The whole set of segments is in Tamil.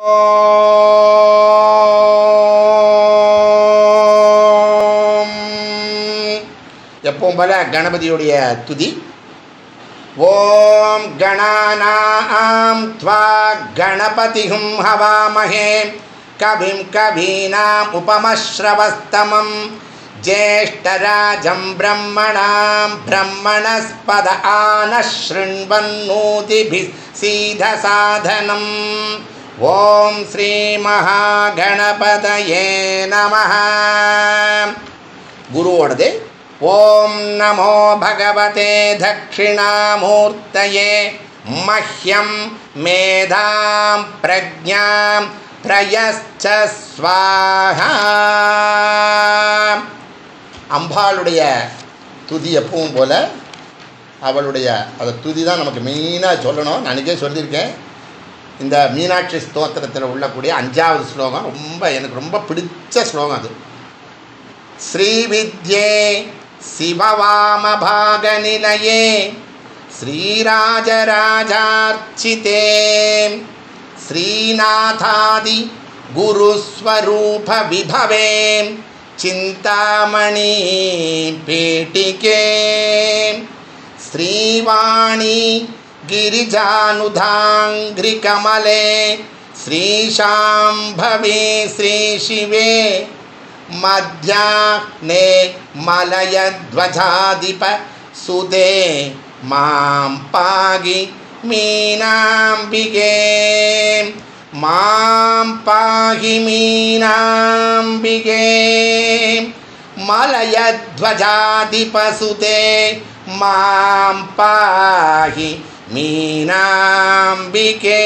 ஓம். எப்பவும் போல கணபதியுடைய துதி ஓம் கணானாம் த்வா கணபதிகும் ஹவாமஹே கவிம் கவீனாம் உபமஸ்ரவஸ்தமம் ஜேஷ்டராஜம் பிரம்மணாம் பிரம்மணஸ்பத ஆனஸ்ருண்வன்னூதிபிः சீதசாதனம் ஓம் ஸ்ரீ மகாகணபதயே நமः குருவோடது ஓம் நமோ பகவதே தட்சிணாமூர்த்தயே மஹ்யம் மேதாம் பிரஜாம் பிரயச்ச ஸ்வாஹா அம்பாளுடைய துதி எப்பவும் போல அவளுடைய அந்த துதி தான் நமக்கு மெயினாக சொல்லணும் நான் அன்றைக்கே சொல்லியிருக்கேன் இந்த மீனாட்சி ஸ்தோத்திரத்தில் உள்ளக்கூடிய அஞ்சாவது ஸ்லோகம் ரொம்ப எனக்கு ரொம்ப பிடிச்ச ஸ்லோகம் அது ஸ்ரீவித்யே சிவவாமபாகநிலையே ஸ்ரீராஜராஜார்ச்சிதே ஸ்ரீநாதாதி குருஸ்வரூப விபவே சிந்தாமணி பீட்டிகே श्रीवाणी गिरिजानुधाङ्घ्रिकमले श्रीशाम्भवे श्रीशिवे मध्याह्ने मलयध्वजाधिप सुदे मां पागि मीनाम्बिके मां पाहि मीनाम्बिके मलयध्वजाधिपसुते मां पाहि மீனாம்பிகே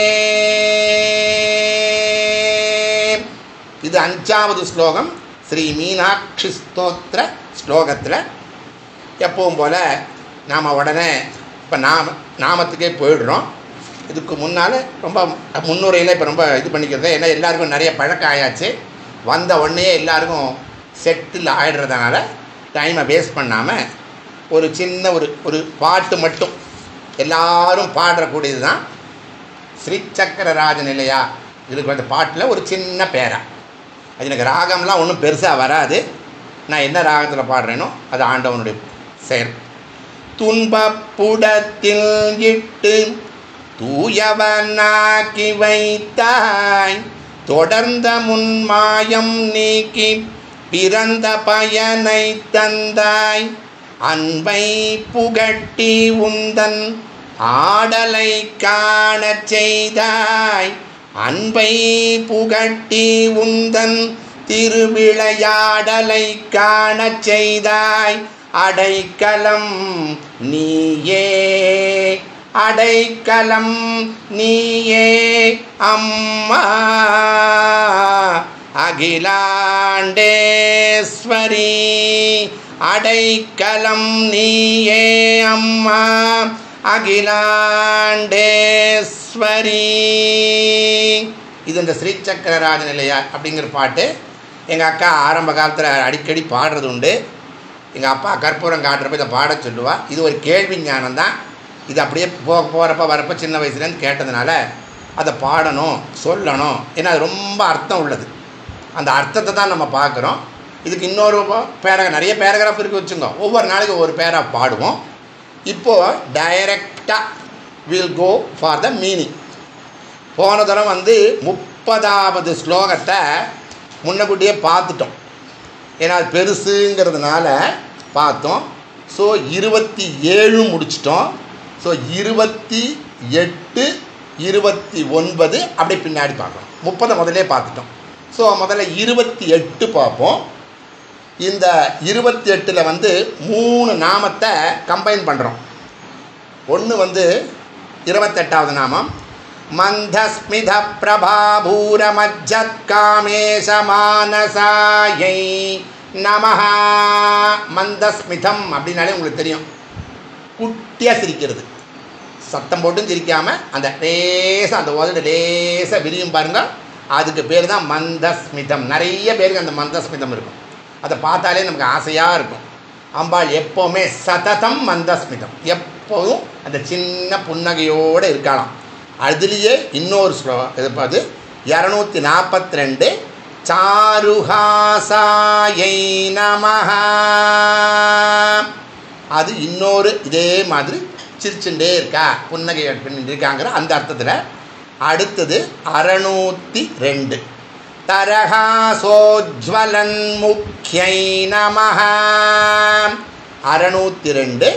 இது அஞ்சாவது ஸ்லோகம் ஸ்ரீ மீனாட்சி ஸ்தோத்திர ஸ்லோகத்தில் எப்பவும் போல் நாம் உடனே இப்போ நாம நாமத்துக்கே போயிடுறோம் இதுக்கு முன்னால் ரொம்ப முன்னுரையில் இப்போ ரொம்ப இது பண்ணிக்கிறது ஏன்னா எல்லாருக்கும் நிறைய பழக்கம் ஆயாச்சு வந்த உடனே எல்லாருக்கும் செட்டில் ஆயிடுறதுனால டைமை வேஸ்ட் பண்ணாமல் ஒரு சின்ன ஒரு ஒரு பாட்டு மட்டும் எல்லாரும் பாடுறக்கூடியது தான் ஸ்ரீசக்கரராஜ நிலையா இதுக்கு அந்த பாட்டில் ஒரு சின்ன பேரா அது எனக்கு ராகம்லாம் ஒன்றும் பெருசாக வராது நான் என்ன ராகத்தில் பாடுறேனோ அது ஆண்டவனுடைய செயல் துன்பப்புடத்தில் இட்டு தூயவனாக்கி வைத்தாய் தொடர்ந்த முன்மாயம் நீக்கி பிறந்த பயனை தந்தாய் அன்பை புகட்டி உந்தன் ஆடலை காணச் செய்தாய் அன்பை புகட்டி உந்தன் திருவிளையாடலை காணச் செய்தாய் அடைக்கலம் நீயே அடைக்கலம் நீயே அம்மா அகிலாண்டேஸ்வரி அடைக்கலம் நீயே அம்மா அகிலாண்டேஸ்வரி இது இந்த ஸ்ரீசக்கரராஜ நிலையா அப்படிங்கிற பாட்டு எங்கள் அக்கா ஆரம்ப காலத்தில் அடிக்கடி பாடுறது உண்டு எங்கள் அப்பா கற்பூரம் காட்டுறப்ப இதை பாட சொல்லுவா இது ஒரு கேள்வி ஞானம் தான் இது அப்படியே போக போகிறப்ப வரப்போ சின்ன வயசுலேருந்து கேட்டதுனால அதை பாடணும் சொல்லணும் ஏன்னா அது ரொம்ப அர்த்தம் உள்ளது அந்த அர்த்தத்தை தான் நம்ம பார்க்குறோம் இதுக்கு இன்னொரு பேரா நிறைய பேராகிராஃப் இருக்கு வச்சுங்க ஒவ்வொரு நாளைக்கு ஒவ்வொரு பேரா பாடுவோம் இப்போது டைரக்டாக will go for the meaning போன தரம் வந்து முப்பதாவது ஸ்லோகத்தை முன்னக்கூட்டியே பார்த்துட்டோம் ஏன்னா அது பெருசுங்கிறதுனால பார்த்தோம் ஸோ இருபத்தி ஏழு முடிச்சிட்டோம் ஸோ இருபத்தி எட்டு இருபத்தி ஒன்பது அப்படியே பின்னாடி பார்க்கணும் முப்பதை முதல்லே பார்த்துட்டோம் ஸோ முதல்ல இருபத்தி எட்டு பார்ப்போம் இந்த இருபத்தி எட்டில் வந்து மூணு நாமத்தை கம்பைன் பண்ணுறோம் ஒன்று வந்து இருபத்தெட்டாவது நாமம் மந்தஸ்மித பிரபாபூர மஜ்ஜத் காமேச மானசாயை நமஹா மந்தஸ்மிதம் அப்படின்னாலே உங்களுக்கு தெரியும் குட்டியாக சிரிக்கிறது சத்தம் போட்டும் சிரிக்காமல் அந்த லேசாக அந்த உதடு லேசாக விரியும் பாருங்க அதுக்கு பேர் தான் மந்தஸ்மிதம் நிறைய பேருக்கு அந்த மந்தஸ்மிதம் இருக்கும் அதை பார்த்தாலே நமக்கு ஆசையாக இருக்கும் அம்பாள் எப்போவுமே சததம் மந்தஸ்மிதம் எப்போதும் அந்த சின்ன புன்னகையோடு இருக்கலாம் அதுலேயே இன்னொரு ஸ்லோ இது பார்த்து இரநூத்தி நாற்பத்தி ரெண்டு சாருஹாசாயை நமஹ அது இன்னொரு இதே மாதிரி சிரிச்சுட்டே இருக்கா புன்னகை பண்ணிட்டு இருக்காங்கிற அந்த அர்த்தத்தில் அடுத்தது அறநூற்றி ரெண்டு தரகாசோஜ்வலன் முக்கியை நமஹ அறநூற்றி ரெண்டு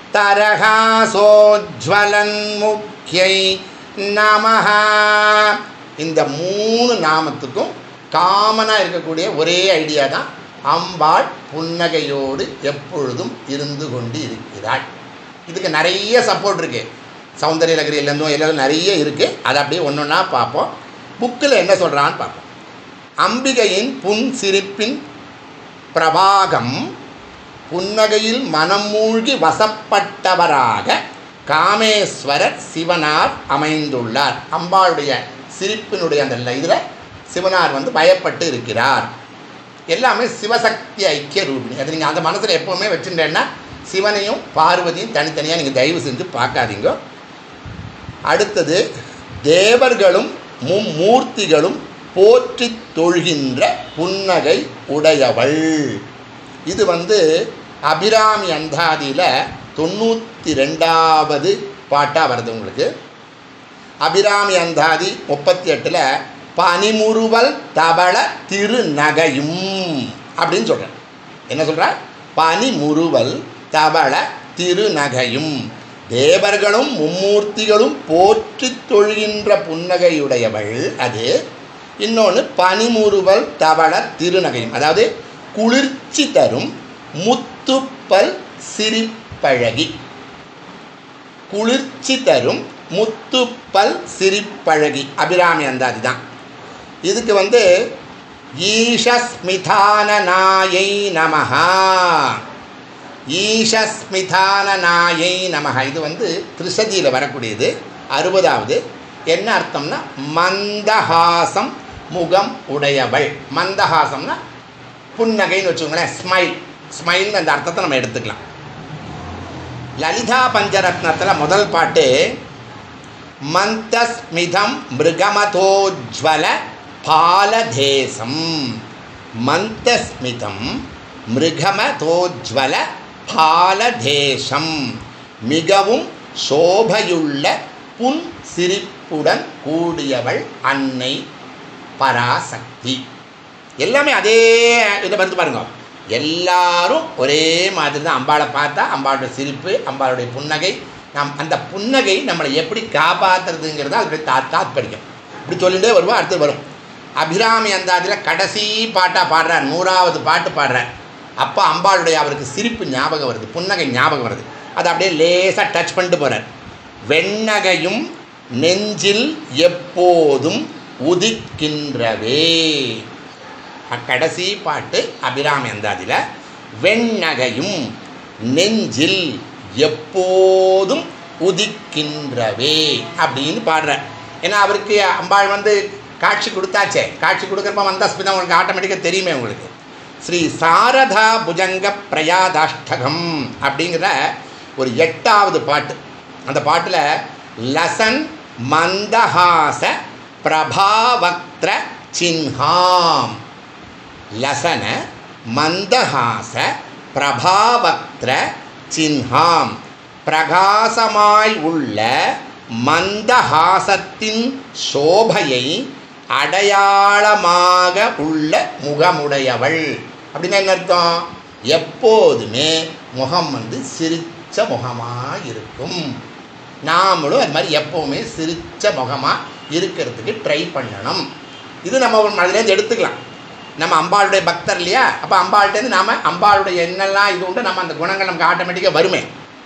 தரகாசோஜ்வலன் முக்கியை நமஹ இந்த மூணு நாமத்துக்கும் காமனாக இருக்கக்கூடிய ஒரே ஐடியா தான் அம்பாள் புன்னகையோடு எப்பொழுதும் இருந்து கொண்டு இருக்கிறாள் இதுக்கு நிறைய சப்போர்ட் இருக்குது சௌந்தரிய லகரியிலேருந்தும் எல்லாம் நிறைய இருக்குது அதை அப்படியே ஒன்று ஒன்றா பார்ப்போம் புக்கில் என்ன சொல்கிறான்னு பார்ப்போம் அம்பிகையின் புன் சிரிப்பின் பிரபாகம் புன்னகையில் மனம் மூழ்கி வசப்பட்டவராக காமேஸ்வரர் சிவனார் அமைந்துள்ளார் அம்பாளுடைய சிரிப்பினுடைய அந்த இதில் சிவனார் வந்து பயப்பட்டு இருக்கிறார் எல்லாமே சிவசக்தி ஐக்கிய ரூபிணி அது நீங்கள் அந்த மனசில் எப்போவுமே வச்சுட்டேன்னா சிவனையும் பார்வதியும் தனித்தனியாக நீங்கள் தயவு செஞ்சு பார்க்காதீங்க அடுத்தது தேவர்களும் மும்மூர்த்திகளும் போற்றி தொழுகின்ற புன்னகை உடையவள் இது வந்து அபிராமி அந்தாதியில் தொண்ணூற்றி ரெண்டாவது பாட்டாக வருது உங்களுக்கு அபிராமி அந்தாதி முப்பத்தி எட்டில் பனிமுறுவல் தவள திருநகையும் அப்படின்னு சொல்கிறேன் என்ன சொல்கிறார் பனிமுறுவல் தவள திருநகையும் தேவர்களும் மும்மூர்த்திகளும் போற்றி தொழுகின்ற புன்னகையுடையவள் அது இன்னொன்று பனிமுறுவல் தவள திருநகையும் அதாவது குளிர்ச்சி தரும் முத்துப்பல் சிரிப்பழகி குளிர்ச்சி தரும் முத்துப்பல் சிரிப்பழகி அபிராமி அந்தாதி தான் இதுக்கு வந்து ஈஷஸ்மிதான நாயை நமஹா ஈஷஸ்மிதான நாயை நமஹ இது வந்து திரிசதியில் வரக்கூடியது அறுபதாவது என்ன அர்த்தம்னா மந்தஹாசம் முகம் உடையவள் மந்தஹாசம்னா புன்னகைன்னு வச்சுக்கோங்களேன் ஸ்மைல் ஸ்மைல்னு அந்த அர்த்தத்தை நம்ம எடுத்துக்கலாம் லலிதா பஞ்சரத்னத்தில் முதல் பாட்டு மந்தஸ்மிதம் மிருகமதோஜ்வல பாலதேசம் மந்தஸ்மிதம் மிருகமதோஜ்வல பாலதேசம் மிகவும் சோபையுள்ள புன் சிரிப்புடன் கூடியவள் அன்னை பராசக்தி எல்லாமே அதே இதை வந்து பாருங்க எல்லாரும் ஒரே மாதிரி தான் அம்பாளை பார்த்தா அம்பாளுடைய சிரிப்பு அம்பாளுடைய புன்னகை நம் அந்த புன்னகை நம்மளை எப்படி காப்பாற்றுறதுங்கிறது அதனுடைய தா தாத்பரியம் இப்படி சொல்லிகிட்டே வருவோம் அடுத்து வரும் அபிராமி அந்தாதியில் கடைசி பாட்டாக பாடுறார் நூறாவது பாட்டு பாடுறார் அப்போ அம்பாளுடைய அவருக்கு சிரிப்பு ஞாபகம் வருது புன்னகை ஞாபகம் வருது அதை அப்படியே லேசாக டச் பண்ணிட்டு போகிறார் வெண்ணகையும் நெஞ்சில் எப்போதும் உதிக்கின்றவே கடைசி பாட்டு அபிராமி அந்தாதியில் வெண்ணகையும் நெஞ்சில் எப்போதும் உதிக்கின்றவே அப்படின்னு பாடுறார் ஏன்னா அவருக்கு அம்பாள் வந்து காட்சி கொடுத்தாச்சே காட்சி கொடுக்குறப்ப மந்தாஸ்மிதம் உங்களுக்கு ஆட்டோமேட்டிக்காக தெரியுமே உங்களுக்கு ஸ்ரீ சாரதா புஜங்க பிரயாதாஷ்டகம் அப்படிங்கிற ஒரு எட்டாவது பாட்டு அந்த பாட்டில் லசன் மந்தஹாச பிரபாவக்திர சின்ஹாம் லசன மந்தஹாச பிரபாவக்திர சின்ஹாம் பிரகாசமாய் உள்ள மந்தஹாசத்தின் சோபையை அடையாளமாக உள்ள முகமுடையவள் அப்படின்னா என்ன அர்த்தம் எப்போதுமே முகம் வந்து சிரிச்ச முகமாக இருக்கும் நாமளும் அது மாதிரி எப்போவுமே சிரிச்ச முகமாக இருக்கிறதுக்கு ட்ரை பண்ணணும் இது நம்ம ஒரு மனதிலேருந்து எடுத்துக்கலாம் நம்ம அம்பாளுடைய பக்தர் இல்லையா அப்போ அம்பாள்கிட்டேருந்து நாம் அம்பாளுடைய என்னெல்லாம் இது உண்டு நம்ம அந்த குணங்கள் நமக்கு ஆட்டோமேட்டிக்காக வருமே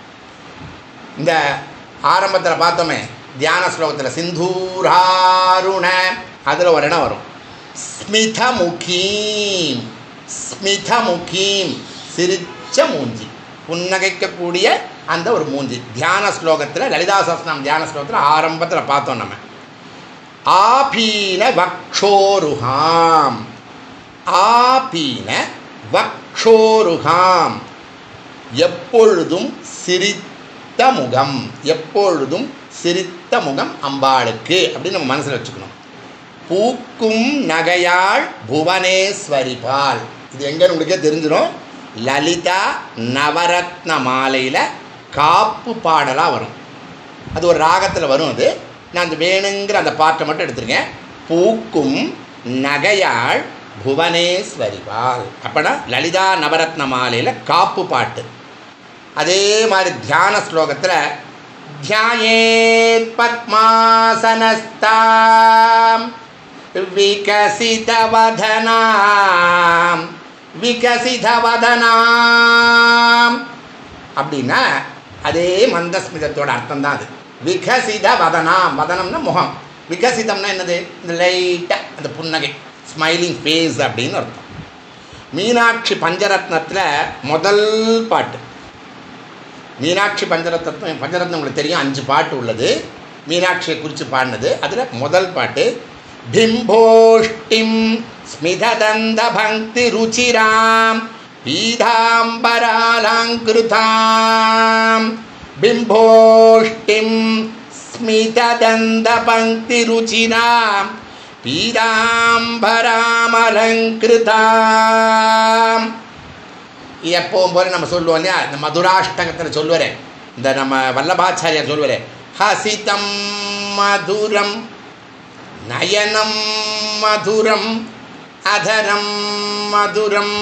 இந்த ஆரம்பத்தில் பார்த்தோமே தியான ஸ்லோகத்தில் சிந்தூராருண அதில் ஒரு இடம் வரும் ஸ்மிதமுகீம் ஸ்மிதமுகீம் சிரிச்ச மூஞ்சி புன்னகைக்கக்கூடிய அந்த ஒரு மூஞ்சி தியான ஸ்லோகத்தில் லலிதா சஸ்நாம் தியான ஸ்லோகத்தில் ஆரம்பத்தில் பார்த்தோம் நம்ம ஆபீன வக்ஷோருகாம் ஆபீன வக்ஷோருகாம் எப்பொழுதும் சிரித்த முகம் எப்பொழுதும் சிரித்த முகம் அம்பாளுக்கு அப்படின்னு நம்ம மனசில் வச்சுக்கணும் பூக்கும் நகையாள் புவனேஸ்வரி பால் இது எங்கன்னு உங்களுக்கே தெரிஞ்சிடும் லலிதா நவரத்ன மாலையில் காப்பு பாடலாக வரும் அது ஒரு ராகத்தில் வரும் அது நான் அந்த வேணுங்கிற அந்த பாட்டை மட்டும் எடுத்திருக்கேன் பூக்கும் நகையாள் புவனேஸ்வரி பால் அப்போனா லலிதா நவரத்ன மாலையில் காப்பு பாட்டு அதே மாதிரி தியான ஸ்லோகத்தில் தியாயேத் பத்மாசனஸ்தாம் விகசிதவதனாம் விகசிதவதனாம் அப்படின்னா அதே மந்தஸ்மிதத்தோட அர்த்தம் தான் அது விகசித வதனாம் வதனம்னா முகம் விகசிதம்னா என்னது இந்த லைட்டாக அந்த புன்னகை ஸ்மைலிங் ஃபேஸ் அப்படின்னு அர்த்தம் மீனாட்சி பஞ்சரத்னத்தில் முதல் பாட்டு மீனாட்சி பஞ்சரத்னம் பஞ்சரத்னம் உங்களுக்கு தெரியும் அஞ்சு பாட்டு உள்ளது மீனாட்சியை குறித்து பாடினது அதில் முதல் பாட்டு பிம்போஷ்டிம் ஸ்மிததந்த பக்தி ருச்சிராம் பீதாம்பராலங்கிருதாம் பிம்போஷ்டிம் ஸ்மிததந்த பக்தி ருச்சிராம் பீதாம்பராமலங்கிருதாம் எப்பவும் போல நம்ம சொல்லுவோம் இல்லையா இந்த மதுராஷ்டகத்தில் சொல்லுவாரே இந்த நம்ம வல்லபாச்சாரியார் சொல்லுவாரே ஹசிதம் மதுரம் நயனம் மதுரம் அதரம் மதுரம்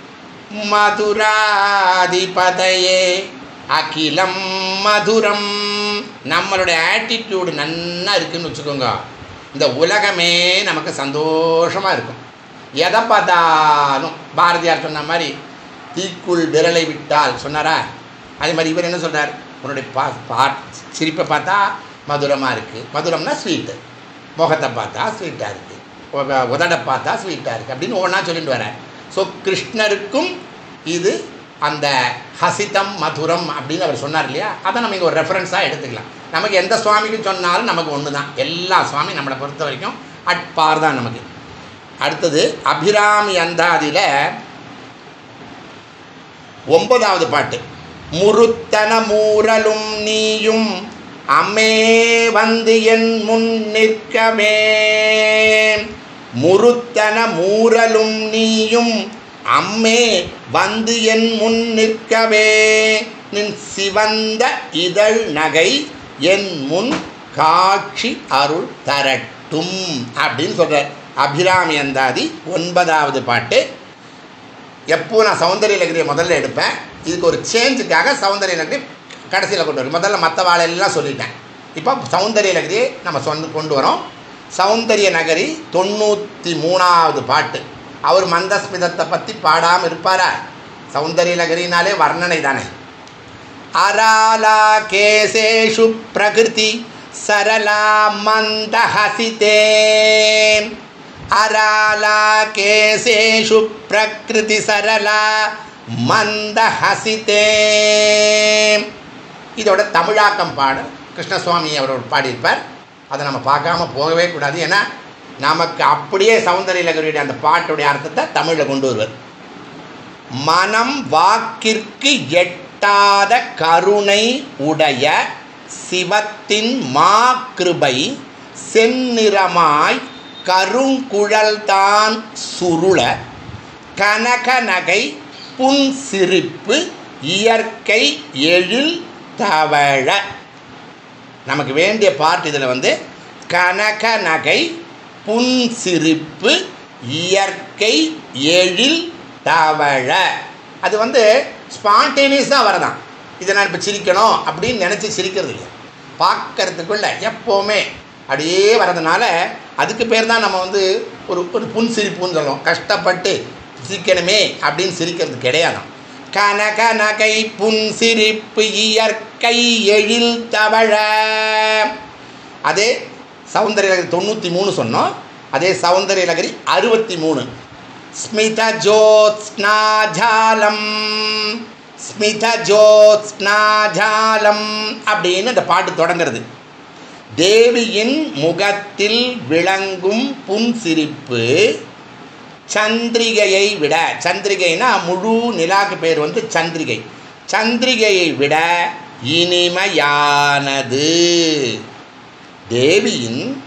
மதுராதிபதையே அகிலம் மதுரம் நம்மளுடைய ஆட்டிடியூடு நன்னா இருக்குன்னு வச்சுக்கோங்க இந்த உலகமே நமக்கு சந்தோஷமாக இருக்கும் எதை பார்த்தாலும் பாரதியார் சொன்ன மாதிரி தீக்குள் விரலை விட்டால் சொன்னாரா அதே மாதிரி இவர் என்ன சொல்றார் உன்னுடைய பா பாட் சிரிப்பை பார்த்தா மதுரமாக இருக்குது மதுரம்னா ஸ்வீட்டு முகத்தை பார்த்தா ஸ்வீட்டாக இருக்குது உதடை பார்த்தா ஸ்வீட்டாக இருக்குது அப்படின்னு ஒவ்வொன்றா சொல்லிட்டு வரேன் ஸோ கிருஷ்ணருக்கும் இது அந்த ஹசிதம் மதுரம் அப்படின்னு அவர் சொன்னார் இல்லையா அதை நம்ம இங்கே ஒரு ரெஃபரன்ஸாக எடுத்துக்கலாம் நமக்கு எந்த சுவாமிக்கும் சொன்னாலும் நமக்கு ஒன்று தான் எல்லா சுவாமி நம்மளை பொறுத்த வரைக்கும் அட்பார் தான் நமக்கு அடுத்தது அபிராமி அந்தாதியில் ஒன்பதாவது பாட்டு முருத்தன மூரலும் நீயும் அம்மே வந்து என் முன் நிற்கவே முருத்தன மூரலும் நீயும் அம்மே வந்து என் முன் நிற்கவே நின் சிவந்த இதழ் நகை என் முன் காட்சி அருள் தரட்டும் அப்படின்னு சொல்கிறார் அபிராமி அந்தாதி ஒன்பதாவது பாட்டு எப்போ நான் சௌந்தரிய லகரியை முதல்ல எடுப்பேன் இதுக்கு ஒரு சேஞ்சுக்காக சௌந்தரிய லகரி கடைசியில் கொண்டு வரும் முதல்ல மற்ற வாழையெல்லாம் சொல்லிட்டேன் இப்போ சௌந்தரிய லகரியை நம்ம சொந்த கொண்டு வரோம் சௌந்தரிய நகரி தொண்ணூற்றி மூணாவது பாட்டு அவர் மந்தஸ்மிதத்தை பற்றி பாடாமல் இருப்பாரா சௌந்தரிய நகரினாலே வர்ணனை தானே அராலா கேசேஷு பிரகிருதி சரளா மந்தஹசிதே அராலா கேசேஷு பிரகிருதி சரளா மந்தஹசிதே இதோட தமிழாக்கம் பாடல் கிருஷ்ணசுவாமி அவர் பாடியிருப்பார் அதை நம்ம பார்க்காம போகவே கூடாது ஏன்னா நமக்கு அப்படியே சௌந்தரிய லகரியுடைய அந்த பாட்டுடைய அர்த்தத்தை தமிழில் கொண்டு வருவார் மனம் வாக்கிற்கு எட்டாத கருணை உடைய சிவத்தின் மா கிருபை செந்நிறமாய் கருங்குழல்தான் சுருள கனக நகை புன் சிரிப்பு இயற்கை எழில் தவழ நமக்கு வேண்டிய பாட்டு இதில் வந்து கனக நகை புன் சிரிப்பு இயற்கை எழில் தவழ அது வந்து ஸ்பான்டேனியஸாக வரதான் இதை நான் இப்போ சிரிக்கணும் அப்படின்னு நினச்சி சிரிக்கிறது இல்லை பார்க்கறதுக்குள்ள எப்போவுமே அப்படியே வரதுனால அதுக்கு பேர் தான் நம்ம வந்து ஒரு ஒரு புன் சிரிப்புன்னு சொல்லுவோம் கஷ்டப்பட்டு சிரிக்கணுமே அப்படின்னு சிரிக்கிறது கிடையாதாம் கனக நகை புன் சிரிப்பு இயற்கை எழில் தவழ அதே சௌந்தரிய லகரி தொண்ணூற்றி மூணு சொன்னோம் அதே சௌந்தரிய லகரி அறுபத்தி மூணு ஸ்மித ஜோத்ஸ்னாஜாலம் ஸ்மித ஜோத்ஸ்னாஜாலம் அப்படின்னு அந்த பாட்டு தொடங்குறது தேவியின் முகத்தில் விளங்கும் புன்சிரிப்பு சந்திரிகையை விட சந்திரிகைனா முழு நிலாக்கு பேர் வந்து சந்திரிகை சந்திரிகையை விட இனிமையானது தேவியின்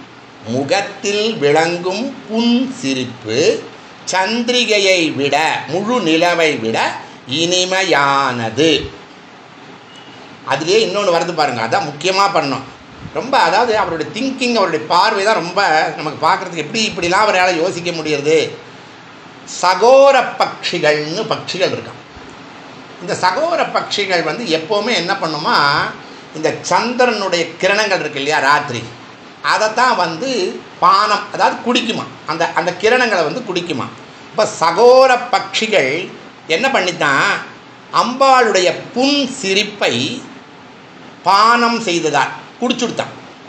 முகத்தில் விளங்கும் புன் சிரிப்பு சந்திரிகையை விட முழு நிலவை விட இனிமையானது அதுலேயே இன்னொன்று வருது பாருங்க அதான் முக்கியமாக பண்ணோம் ரொம்ப அதாவது அவருடைய திங்கிங் அவருடைய பார்வை தான் ரொம்ப நமக்கு பார்க்குறதுக்கு எப்படி இப்படிலாம் அவரால் யோசிக்க முடியுது சகோர பட்சிகள்னு பட்சிகள் இருக்கான் இந்த சகோர பட்சிகள் வந்து எப்போவுமே என்ன பண்ணுமா இந்த சந்திரனுடைய கிரணங்கள் இருக்கு இல்லையா ராத்திரி அதைத்தான் வந்து பானம் அதாவது குடிக்குமா அந்த அந்த கிரணங்களை வந்து குடிக்குமா இப்போ சகோர பட்சிகள் என்ன பண்ணித்தான் அம்பாளுடைய புன் சிரிப்பை பானம் செய்ததா குடிச்சுடுத்தான்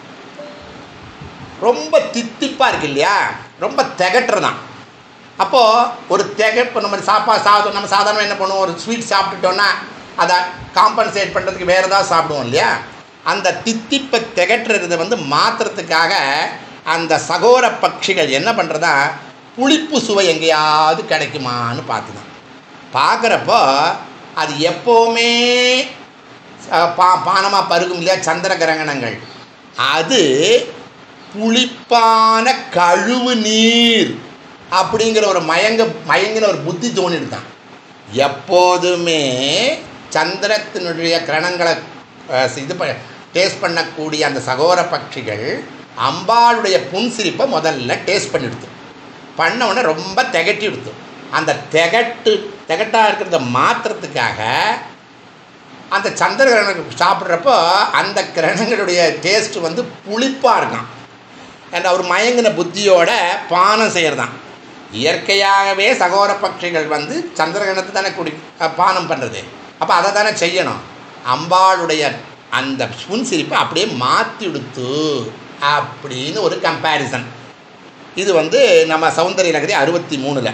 ரொம்ப தித்திப்பாக இருக்கு இல்லையா ரொம்ப திகட்டுறதான் அப்போது ஒரு திகப்பு நம்ம சாப்பாடு சாதம் நம்ம சாதாரண என்ன பண்ணுவோம் ஒரு ஸ்வீட் சாப்பிட்டுட்டோன்னா அதை காம்பன்சேட் பண்ணுறதுக்கு வேறு ஏதாவது சாப்பிடுவோம் இல்லையா அந்த தித்திப்பை திகட்டுறதை வந்து மாற்றுறதுக்காக அந்த சகோர பட்சிகள் என்ன பண்ணுறதா புளிப்பு சுவை எங்கேயாவது கிடைக்குமான்னு பார்த்துதான் பார்க்குறப்போ அது எப்போவுமே அஹ், பா பானமாக பருகும் இல்லையா சந்திர கிரகணங்கள் அது புளிப்பான கழுவு நீர் அப்படிங்கிற ஒரு மயங்க மயங்கின ஒரு புத்தி தோணிடுதான் எப்போதுமே சந்திரத்தினுடைய கிரணங்களை அஹ், இது ப டேஸ்ட் பண்ணக்கூடிய அந்த சகோர பட்சிகள் அம்பாளுடைய புன்சிரிப்பை முதல்ல டேஸ்ட் பண்ணிடுது பண்ண உடனே ரொம்ப திகட்டி எடுத்து அந்த திகட்டு திகட்டாக இருக்கிறத மாற்றுறதுக்காக அந்த சந்திர கிரகணம் சாப்பிட்றப்போ அந்த கிரணங்களுடைய டேஸ்ட் வந்து புளிப்பாக இருக்கான் அண்ட் அவர் மயங்கின புத்தியோட பானம் செய்கிறதான் இயற்கையாகவே சகோர பட்சிகள் வந்து சந்திரகிரகணத்தை தானே குடி அஹ் பானம் பண்ணுறது அப்போ அதை தானே செய்யணும் அம்பாளுடைய அந்த புன் சிரிப்பை அப்படியே மாற்றி விடுத்து அப்படின்னு ஒரு கம்பேரிசன் இது வந்து நம்ம சௌந்தரிய நகரி அறுபத்தி மூணில்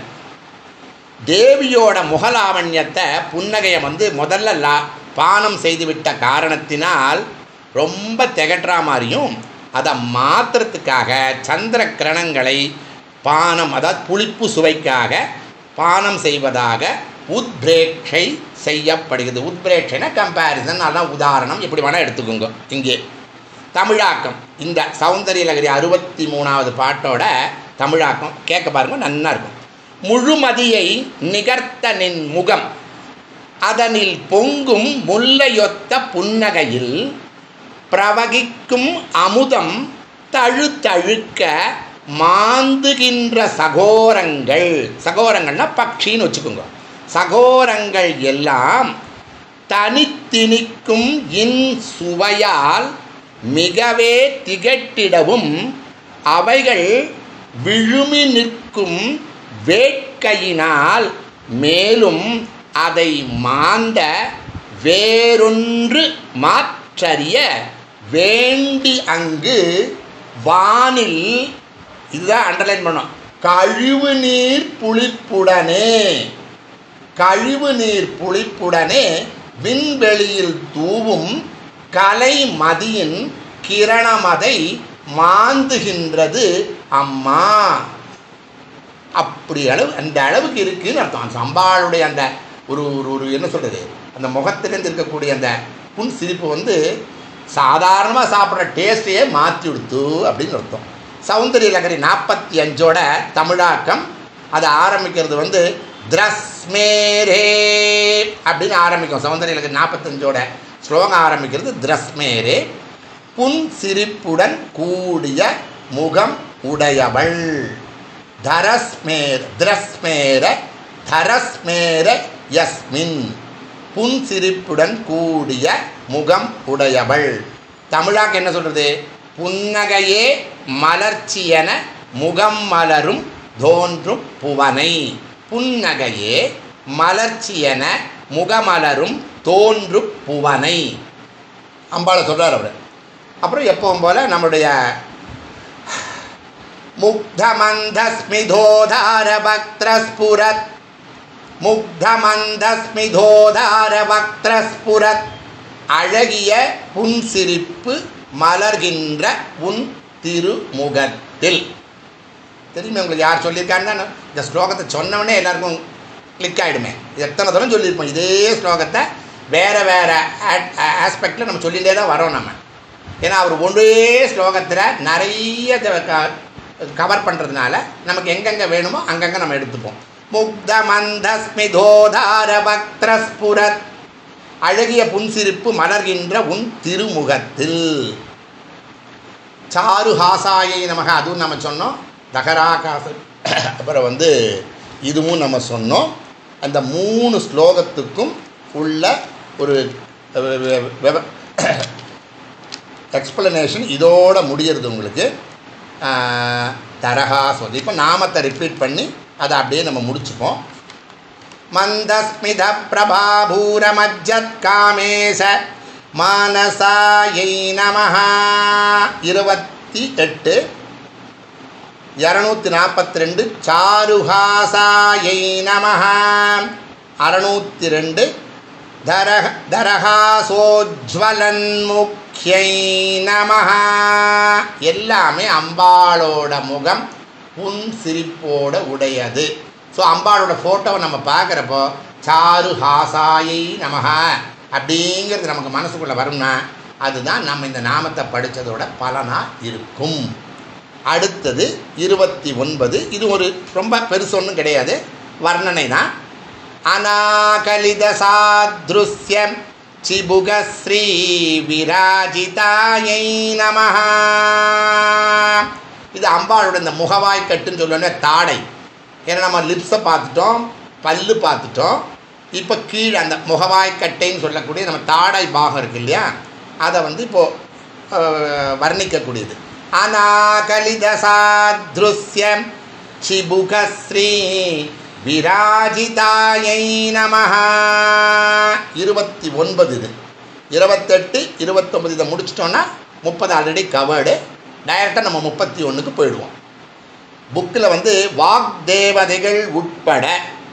தேவியோட முகலாவண்யத்தை புன்னகையை வந்து முதல்ல லா பானம் செய்துவிட்ட காரணத்தினால் ரொம்ப திகட்டுற மாதிரியும் அதை மாற்றுறதுக்காக சந்திர கிரணங்களை பானம் அதாவது புளிப்பு சுவைக்காக பானம் செய்வதாக உத்பிரேட்சை செய்யப்படுகிறது உத்பிரேட்சைனா கம்பேரிசன் அதான் உதாரணம் எப்படி வேணால் எடுத்துக்கோங்க இங்கே தமிழாக்கம் இந்த சௌந்தரிய லகரி அறுபத்தி மூணாவது பாட்டோட தமிழாக்கம் கேட்க பாருங்க நன்னா இருக்கும் முழுமதியை நிகர்த்த நின் முகம் அதனில் பொங்கும் முல்லையொத்த புன்னகையில் பிரவகிக்கும் அமுதம் தழுத்தழுக்க மாந்துகின்ற சகோரங்கள் சகோரங்கள்னா பக்ஷின்னு வச்சுக்கோங்க சகோரங்கள் எல்லாம் தனித்தினிக்கும் இன் சுவையால் மிகவே திகட்டிடவும் அவைகள் விழுமி நிற்கும் வேட்கையினால் மேலும் அதை மாந்த வேறொன்று மாற்றறிய வேண்டி அங்கு வானில் இதுதான் அண்டர்லைன் பண்ணோம் கழிவு நீர் புளிப்புடனே கழிவு நீர் புளிப்புடனே விண்வெளியில் தூவும் கலை மதியின் கிரணமதை மாந்துகின்றது அம்மா அப்படி அளவு அந்த அளவுக்கு இருக்குன்னு அர்த்தம் சம்பாளுடைய அந்த ஒரு ஒரு ஒரு என்ன சொல்கிறது அந்த முகத்திலேருந்து இருக்கக்கூடிய அந்த புன் சிரிப்பு வந்து சாதாரணமாக சாப்பிட்ற டேஸ்ட்டையே மாற்றி கொடுத்து அப்படின்னு அர்த்தம் சௌந்தரிய லகரி நாற்பத்தி அஞ்சோட தமிழாக்கம் அது ஆரம்பிக்கிறது வந்து திரஸ்மேரே அப்படின்னு ஆரம்பிக்கும் சௌந்தரிய லகரி நாற்பத்தஞ்சோட ஸ்லோகம் ஆரம்பிக்கிறது திரஸ்மேரே புன் சிரிப்புடன் கூடிய முகம் உடையவள் தரஸ்மேர் திரஸ்மேர தரஸ்மேர யஸ்மின் புன்சிரிப்புடன் கூடிய முகம் உடையவள் தமிழாக்கு என்ன சொல்கிறது புன்னகையே மலர்ச்சியென முகம் மலரும் தோன்றும் புவனை புன்னகையே மலர்ச்சியென முகமலரும் தோன்றும் புவனை அம்பாளை சொல்கிறார் அவர் அப்புறம் எப்பவும் போல் நம்மளுடைய முக்தமந்தஸ்மிதோதாரவக்திரஸ்புரத் முக்தமந்தஸ்மிதோதாரவக்திரஸ்புரத் அழகிய புன்சிரிப்பு மலர்கின்ற உன் திருமுகத்தில் தெரியுமே உங்களுக்கு யார் சொல்லியிருக்காங்கன்னா இந்த ஸ்லோகத்தை சொன்னவொடனே எல்லாருக்கும் கிளிக் ஆகிடுமே இது எத்தனை தூரம் சொல்லியிருப்போம் இதே ஸ்லோகத்தை வேறு வேறு ஆஸ்பெக்டில் நம்ம சொல்லிகிட்டே தான் வரோம் நம்ம ஏன்னா அவர் ஒரே ஸ்லோகத்தில் நிறைய கவர் பண்ணுறதுனால நமக்கு எங்கெங்கே வேணுமோ அங்கங்கே நம்ம எடுத்துப்போம் முக்த மந்தஸ்மிதோதார பக்திரஸ்புரத் அழகிய புன்சிரிப்பு மலர்கின்ற உன் திருமுகத்தில் சாரு ஹாசாயை நமக அதுவும் நம்ம சொன்னோம் தகராகாச அப்புறம் வந்து இதுவும் நம்ம சொன்னோம் அந்த மூணு ஸ்லோகத்துக்கும் உள்ள ஒரு எக்ஸ்பிளனேஷன் இதோட முடியறது உங்களுக்கு தரகா சொல்லி இப்போ நாமத்தை ரிப்பீட் பண்ணி அதை அப்படியே நம்ம முடிச்சுப்போம் மந்தஸ்மித பிரபாபூரமஜ்ஜத் காமேச மானசாயை நமஹா இருபத்தி எட்டு இரநூத்தி நாற்பத்தி ரெண்டு சாருஹாசாயை நமஹா அறநூற்றி ரெண்டு தரக தரஹாசோஜ்வலன் முக்கியை நமஹா எல்லாமே அம்பாளோட முகம் புன் சிரிப்போட உடையது ஸோ அம்பாளோட ஃபோட்டோவை நம்ம பார்க்குறப்போ சாரு ஹாசாயை நமஹா அப்படிங்கிறது நமக்கு மனசுக்குள்ளே வரும்னா அதுதான் நம்ம இந்த நாமத்தை படித்ததோட பலனாக இருக்கும் அடுத்தது இருபத்தி ஒன்பது இது ஒரு ரொம்ப பெருசு ஒன்றும் கிடையாது வர்ணனை தான் அநாகலித சாத்ருஸ்யம் சிபுகஸ்ரீ விராஜிதாயை நமஹா இது அம்பாளோட இந்த முகவாய் கட்டுன்னு சொல்லுவோன்னே தாடை ஏன்னா நம்ம லிப்ஸை பார்த்துட்டோம் பல்லு பார்த்துட்டோம் இப்போ கீழே அந்த முகவாய் கட்டைன்னு சொல்லக்கூடிய நம்ம தாடை பாகம் இருக்கு இல்லையா அதை வந்து இப்போது வர்ணிக்கக்கூடியது அநாகலித சாத்ருஸ்யம் சிபுகஸ்ரீ விராஜிதாயை நமஹா இருபத்தி ஒன்பது இது இருபத்தெட்டு இருபத்தொம்பது இதை முடிச்சிட்டோன்னா முப்பது ஆல்ரெடி கவர்டு டைரெக்டாக நம்ம முப்பத்தி ஒன்றுக்கு போயிடுவோம் புக்கில் வந்து வாக்தேவதைகள் உட்பட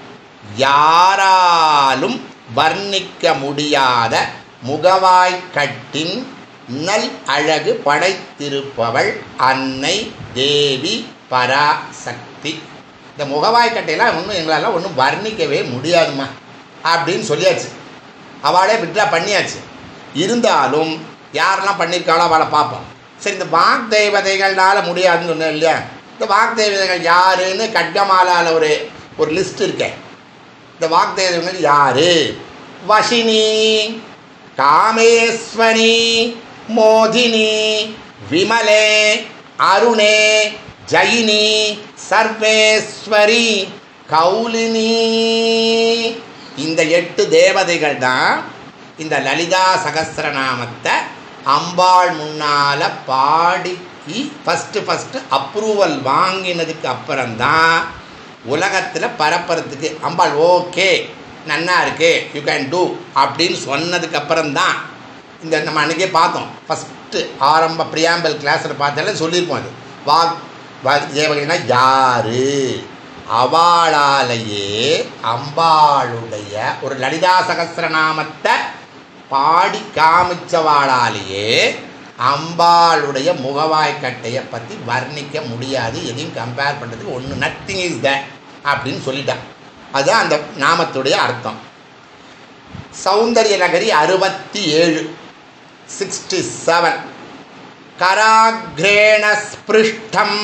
யாராலும் வர்ணிக்க முடியாத முகவாய்க்கட்டின் நல் அழகு படைத்திருப்பவள் அன்னை தேவி பராசக்தி இந்த முகவாய்க்கட்டையெல்லாம் ஒன்றும் எங்களால் ஒன்றும் வர்ணிக்கவே முடியாதுமா அப்படின்னு சொல்லியாச்சு அவளே விட்ரா பண்ணியாச்சு இருந்தாலும் யாரெல்லாம் பண்ணியிருக்காளோ அவளை பார்ப்போம் சரி இந்த வாக் தெய்வதைகள்னால முடியாதுன்னு சொன்னேன் இல்லையா இந்த வாக் தெய்வதைகள் யாருன்னு கட்கமாலால் ஒரு ஒரு லிஸ்ட் இருக்கேன் இந்த வாக் தெய்வங்கள் யாரு வசினி காமேஸ்வரி மோதினி விமலே அருணே ஜயினி சர்வேஸ்வரி கௌலினி இந்த எட்டு தேவதைகள் தான் இந்த லலிதா சகஸ்ரநாமத்தை அம்பாள் முன்னால் பாடிக்கு ஃபஸ்ட்டு ஃபஸ்ட்டு அப்ரூவல் வாங்கினதுக்கு அப்புறம்தான் உலகத்தில் பரப்புறதுக்கு அம்பாள் ஓகே நன்னா இருக்கு யூ கேன் டூ அப்படின்னு சொன்னதுக்கு அப்புறம்தான் இந்த நம்ம அன்றைக்கே பார்த்தோம் ஃபஸ்ட்டு ஆரம்ப பிரியாம்பல் கிளாஸில் பார்த்தாலே சொல்லியிருப்போம் அது வாக் வாக் தேவகைனா யாரு அவளாலேயே அம்பாளுடைய ஒரு லலிதா சகஸ்ரநாமத்தை பாடி காமிச்சவாளாலேயே அம்பாளுடைய முகவாய்க்கட்டையை பற்றி வர்ணிக்க முடியாது எதையும் கம்பேர் பண்ணுறதுக்கு ஒன்று நத்திங் இஸ் த அப்படின்னு சொல்லிட்டான் அதுதான் அந்த நாமத்துடைய அர்த்தம் சௌந்தரிய நகரி அறுபத்தி ஏழு சிக்ஸ்டி செவன் கராக்ரேண ஸ்பிருஷ்டம்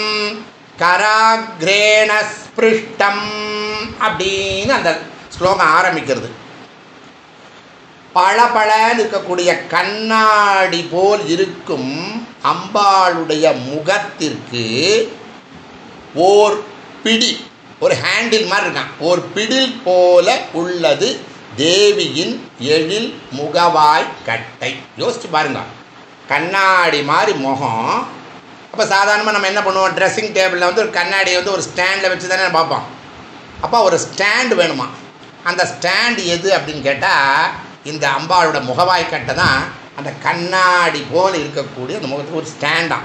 கராக்ரேண ஸ்பிருஷ்டம் அப்படின்னு அந்த ஸ்லோகம் ஆரம்பிக்கிறது பளபளன்னு இருக்கக்கூடிய கண்ணாடி போல் இருக்கும் அம்பாளுடைய முகத்திற்கு ஓர் பிடி ஒரு ஹேண்டில் மாதிரி இருக்கான் ஒரு பிடில் போல உள்ளது தேவியின் எழில் முகவாய் கட்டை யோசிச்சு பாருங்க கண்ணாடி மாதிரி முகம் அப்போ சாதாரணமாக நம்ம என்ன பண்ணுவோம் ட்ரெஸ்ஸிங் டேபிளில் வந்து ஒரு கண்ணாடியை வந்து ஒரு ஸ்டாண்டில் வச்சு தானே பார்ப்போம் அப்போ ஒரு ஸ்டாண்டு வேணுமா அந்த ஸ்டாண்டு எது அப்படின்னு கேட்டால் இந்த அம்பாளோட முகவாய் கட்டை தான் அந்த கண்ணாடி போல் இருக்கக்கூடிய அந்த முகத்துக்கு ஒரு ஸ்டாண்டாம்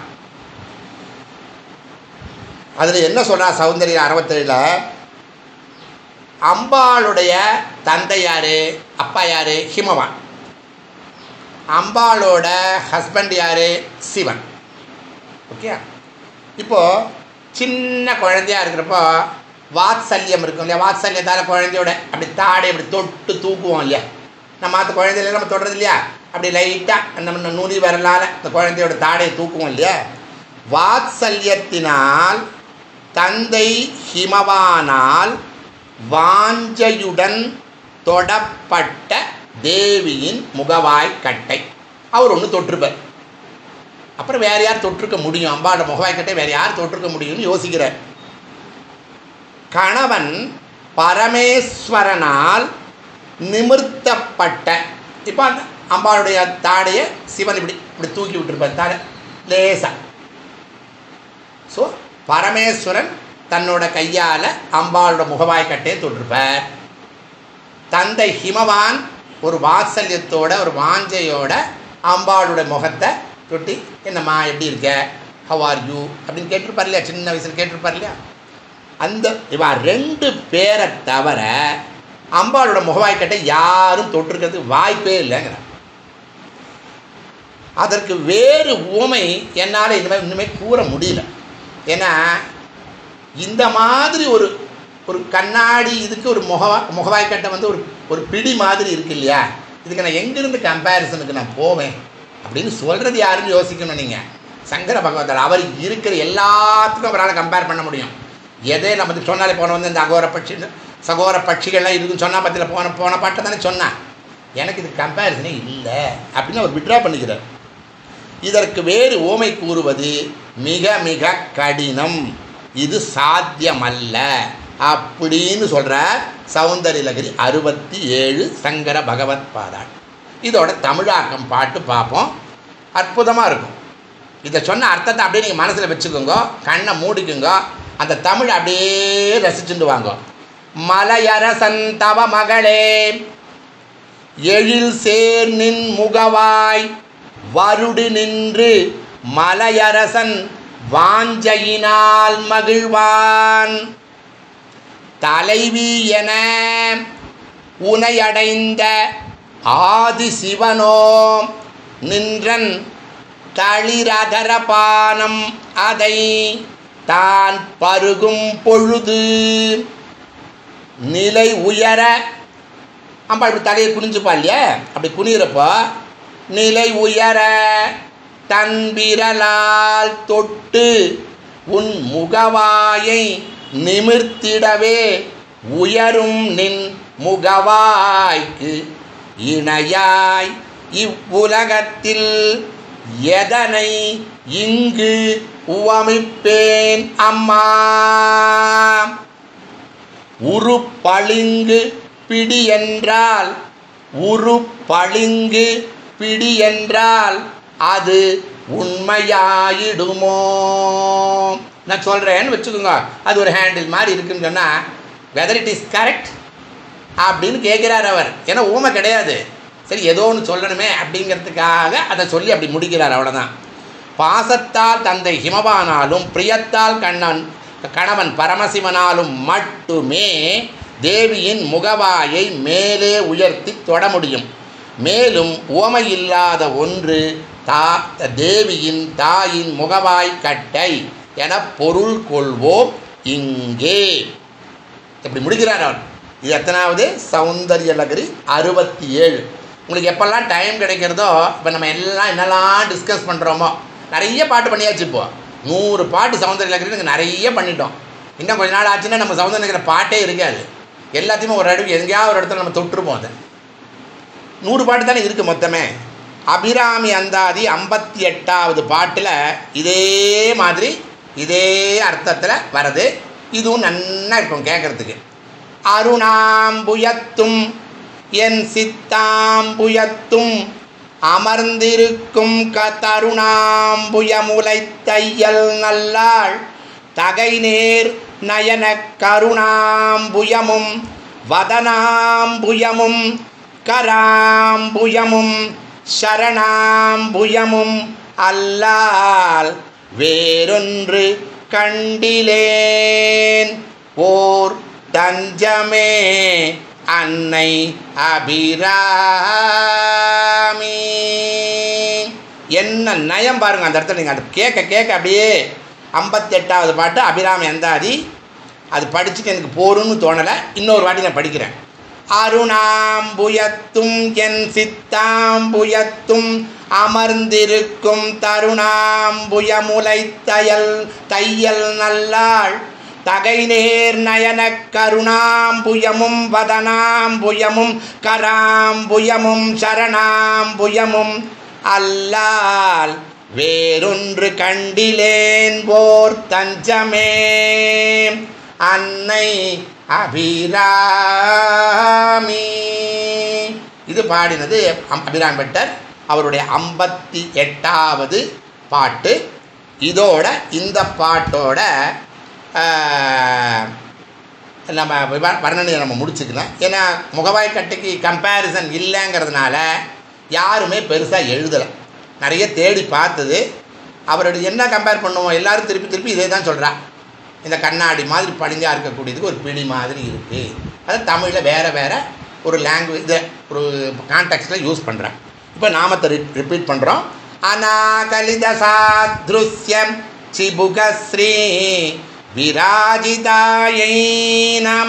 அதில் என்ன சொல்கிறா சௌந்தர்யா அறுபத்தேழில் அம்பாளுடைய தந்தை யார் அப்பா யார் ஹிமவான் அம்பாளோட ஹஸ்பண்ட் யார் சிவன் ஓகே இப்போது சின்ன குழந்தையா இருக்கிறப்போ வாத்சல்யம் இருக்கும் இல்லையா வாத்சல்யத்தால் குழந்தையோட அப்படி தாடை அப்படி தொட்டு தூக்குவோம் இல்லையா நம்ம மற்ற குழந்தையில நம்ம தொடுறது இல்லையா அப்படி லைட்டாக நம்ம நுனி வரலால இந்த குழந்தையோட தாடையை தூக்குவோம் இல்லையா வாத்சல்யத்தினால் தந்தை ஹிமவானால் வாஞ்சையுடன் தொடப்பட்ட தேவியின் முகவாய் கட்டை அவர் ஒன்று தொற்றுப்பார் அப்புறம் வேற யார் தொற்றுக்க முடியும் அம்பாவோட முகவாய் கட்டை வேற யார் தொற்றுக்க முடியும்னு யோசிக்கிறார் கணவன் பரமேஸ்வரனால் நிமிர்த்தப்பட்ட இப்போ அந்த அம்பாளுடைய தாடையை சிவன் இப்படி இப்படி தூக்கி விட்டுருப்பார் தாடை லேசா ஸோ பரமேஸ்வரன் தன்னோட கையால் அம்பாளோட முகவாய் கட்டையை தொட்டிருப்பார் தந்தை ஹிமவான் ஒரு வாத்சல்யத்தோட ஒரு வாஞ்சையோட அம்பாளோட முகத்தை தொட்டி என்னம்மா எப்படி இருக்க ஹவ் ஆர் யூ அப்படின்னு கேட்டிருப்பார் இல்லையா சின்ன வயசில் கேட்டிருப்பார் இல்லையா அந்த இவா ரெண்டு பேரை தவிர அம்பாளோட முகவாய்க்கட்டை யாரும் தொட்டிருக்கிறதுக்கு வாய்ப்பே இல்லைங்கிற அதற்கு வேறு உவமை என்னால் இனிமேல் இன்னுமே கூற முடியல ஏன்னா இந்த மாதிரி ஒரு ஒரு கண்ணாடி இதுக்கு ஒரு முகவா முகவாய்க்கட்டை வந்து ஒரு ஒரு பிடி மாதிரி இருக்கு இல்லையா இதுக்கு நான் எங்கேருந்து கம்பேரிசனுக்கு நான் போவேன் அப்படின்னு சொல்கிறது யாருன்னு யோசிக்கணும் நீங்கள் சங்கர பகவதர் அவர் இருக்கிற எல்லாத்துக்கும் அவரால் கம்பேர் பண்ண முடியும் எதே நம்ம சொன்னாலே போன வந்து இந்த அகோர பட்சி சகோர பட்சிகள்லாம் இருக்குன்னு சொன்னா பற்றியில் போன போன பாட்டை தானே சொன்னேன் எனக்கு இது கம்பேரிசனே இல்லை அப்படின்னு அவர் விட்ரா பண்ணிக்கிறார் இதற்கு வேறு ஓமை கூறுவது மிக மிக கடினம் இது சாத்தியமல்ல அப்படின்னு சொல்கிறார் சௌந்தரிலகிரி அறுபத்தி ஏழு சங்கர பகவத் பாதாள் இதோட தமிழாக்கம் பாட்டு பார்ப்போம் அற்புதமாக இருக்கும் இதை சொன்ன அர்த்தத்தை அப்படியே நீங்கள் மனசில் வச்சுக்கோங்க கண்ணை மூடிக்குங்க அந்த தமிழ் அப்படியே ரசிச்சுட்டு வாங்க மலையரசன் தவ மகளே எழில் சேர் நின் முகவாய் வருடு நின்று மலையரசன் வாஞ்சையினால் மகிழ்வான் தலைவி என உனையடைந்த ஆதி சிவனோ நின்றன் தளிரதரபானம் அதை தான் பருகும் பொழுது நிலை உயர அம்பா இப்படி தலையை குனிஞ்சுப்பா இல்லையா அப்படி குனிகிறப்போ நிலை உயர தன் விரலால் தொட்டு உன் முகவாயை நிமிர்த்திடவே உயரும் நின் முகவாய்க்கு இணையாய் இவ்வுலகத்தில் எதனை இங்கு உவமிப்பேன் அம்மா உருப்பளிங்கு பிடி என்றால் உருப்பளிங்கு பிடி என்றால் அது உண்மையாயிடுமோ நான் சொல்கிறேன்னு வச்சுக்கோங்க அது ஒரு ஹேண்டில் மாதிரி இருக்குன்னு சொன்னால் வெதர் இட் இஸ் கரெக்ட் அப்படின்னு கேட்குறார் அவர் ஏன்னா ஊமை கிடையாது சரி ஏதோ ஒன்று சொல்லணுமே அப்படிங்கிறதுக்காக அதை சொல்லி அப்படி முடிக்கிறார் அவ்வளோதான் பாசத்தால் தந்தை ஹிமவானாலும் பிரியத்தால் கண்ணன் கணவன் பரமசிவனாலும் மட்டுமே தேவியின் முகவாயை மேலே உயர்த்தி தொட முடியும் மேலும் உவமையில்லாத ஒன்று தா தேவியின் தாயின் முகவாய் கட்டை என பொருள் கொள்வோம் இங்கே இப்படி முடிக்கிறார் அவர் இது எத்தனாவது சௌந்தர்ய லகரி அறுபத்தி ஏழு உங்களுக்கு எப்பெல்லாம் டைம் கிடைக்கிறதோ இப்போ நம்ம எல்லாம் என்னெல்லாம் டிஸ்கஸ் பண்ணுறோமோ நிறைய பாட்டு பண்ணியாச்சு இப்போ நூறு பாட்டு சௌந்தர்ய லகரி நாங்கள் நிறைய பண்ணிட்டோம் இன்னும் கொஞ்ச நாள் ஆச்சுன்னா நம்ம சௌந்தர்ய லகரி பாட்டே இருக்காது எல்லாத்தையுமே ஒரு அடுக்கு எங்கேயாவது ஒரு இடத்துல நம்ம தொட்டுருப்போம் அதை நூறு பாட்டு தானே இருக்குது மொத்தமே அபிராமி அந்தாதி ஐம்பத்தி எட்டாவது பாட்டில் இதே மாதிரி இதே அர்த்தத்தில் வருது இதுவும் நன்னா இருக்கும் கேட்குறதுக்கு அருணாம்புயத்தும் என் சித்தாம்புயத்தும் அமர்ந்திருக்கும் கதருணாம்புயமுலை தையல் நல்லாள் தகைநேர் நயன கருணாம்புயமும் வதனாம்புயமும் கராம்புயமும் சரணாம்புயமும் அல்லால் வேறொன்று கண்டிலேன் ஓர் தஞ்சமே அன்னை அபிராமி என்ன நயம் பாருங்க அந்த இடத்துல நீங்கள் அது கேட்க கேட்க அப்படியே ஐம்பத்தெட்டாவது பாட்டு அபிராமி அந்தாதி அது படிச்சுட்டு எனக்கு போரும்னு தோணலை இன்னொரு வாட்டி நான் படிக்கிறேன் அருணாம்புயத்தும் என் சித்தாம்புயத்தும் அமர்ந்திருக்கும் தருணாம்புயமுலை தையல் தையல் நல்லாள் தகைநேர் நயன கருணாம்புயமும் வதனாம்புயமும் கராம்புயமும் சரணாம்புயமும் அல்லால் வேறொன்று கண்டிலேன் போர் தஞ்சமே அன்னை அபிராமி இது பாடினது அம்- அபிராம் பட்டர் அவருடைய ஐம்பத்தி எட்டாவது பாட்டு இதோட இந்த பாட்டோட ஆஹ், நம்ம விவ- வர்ணனையை நம்ம முடிச்சுக்கலாம் ஏன்னா முகவாய் கட்டைக்கு கம்பேரிசன் இல்லைங்கிறதுனால யாருமே பெருசாக எழுதலை நிறைய தேடி பார்த்தது அவருடைய என்ன கம்பேர் பண்ணுவோம் எல்லாரும் திருப்பி திருப்பி இதே தான் சொல்கிறா இந்த கண்ணாடி மாதிரி பளிங்காக இருக்கக்கூடியதுக்கு ஒரு பிடி மாதிரி இருக்குது அது தமிழில் வேறு வேறு ஒரு லாங்குவேஜ் இதை ஒரு கான்டெக்ட்டில் யூஸ் பண்ணுறேன் இப்போ நாமத்தை ரிப்பீட் பண்ணுறோம் அநாகலித சாத்ருஸ்யம் சிபுகஸ்ரீ விராஜிதாயை நம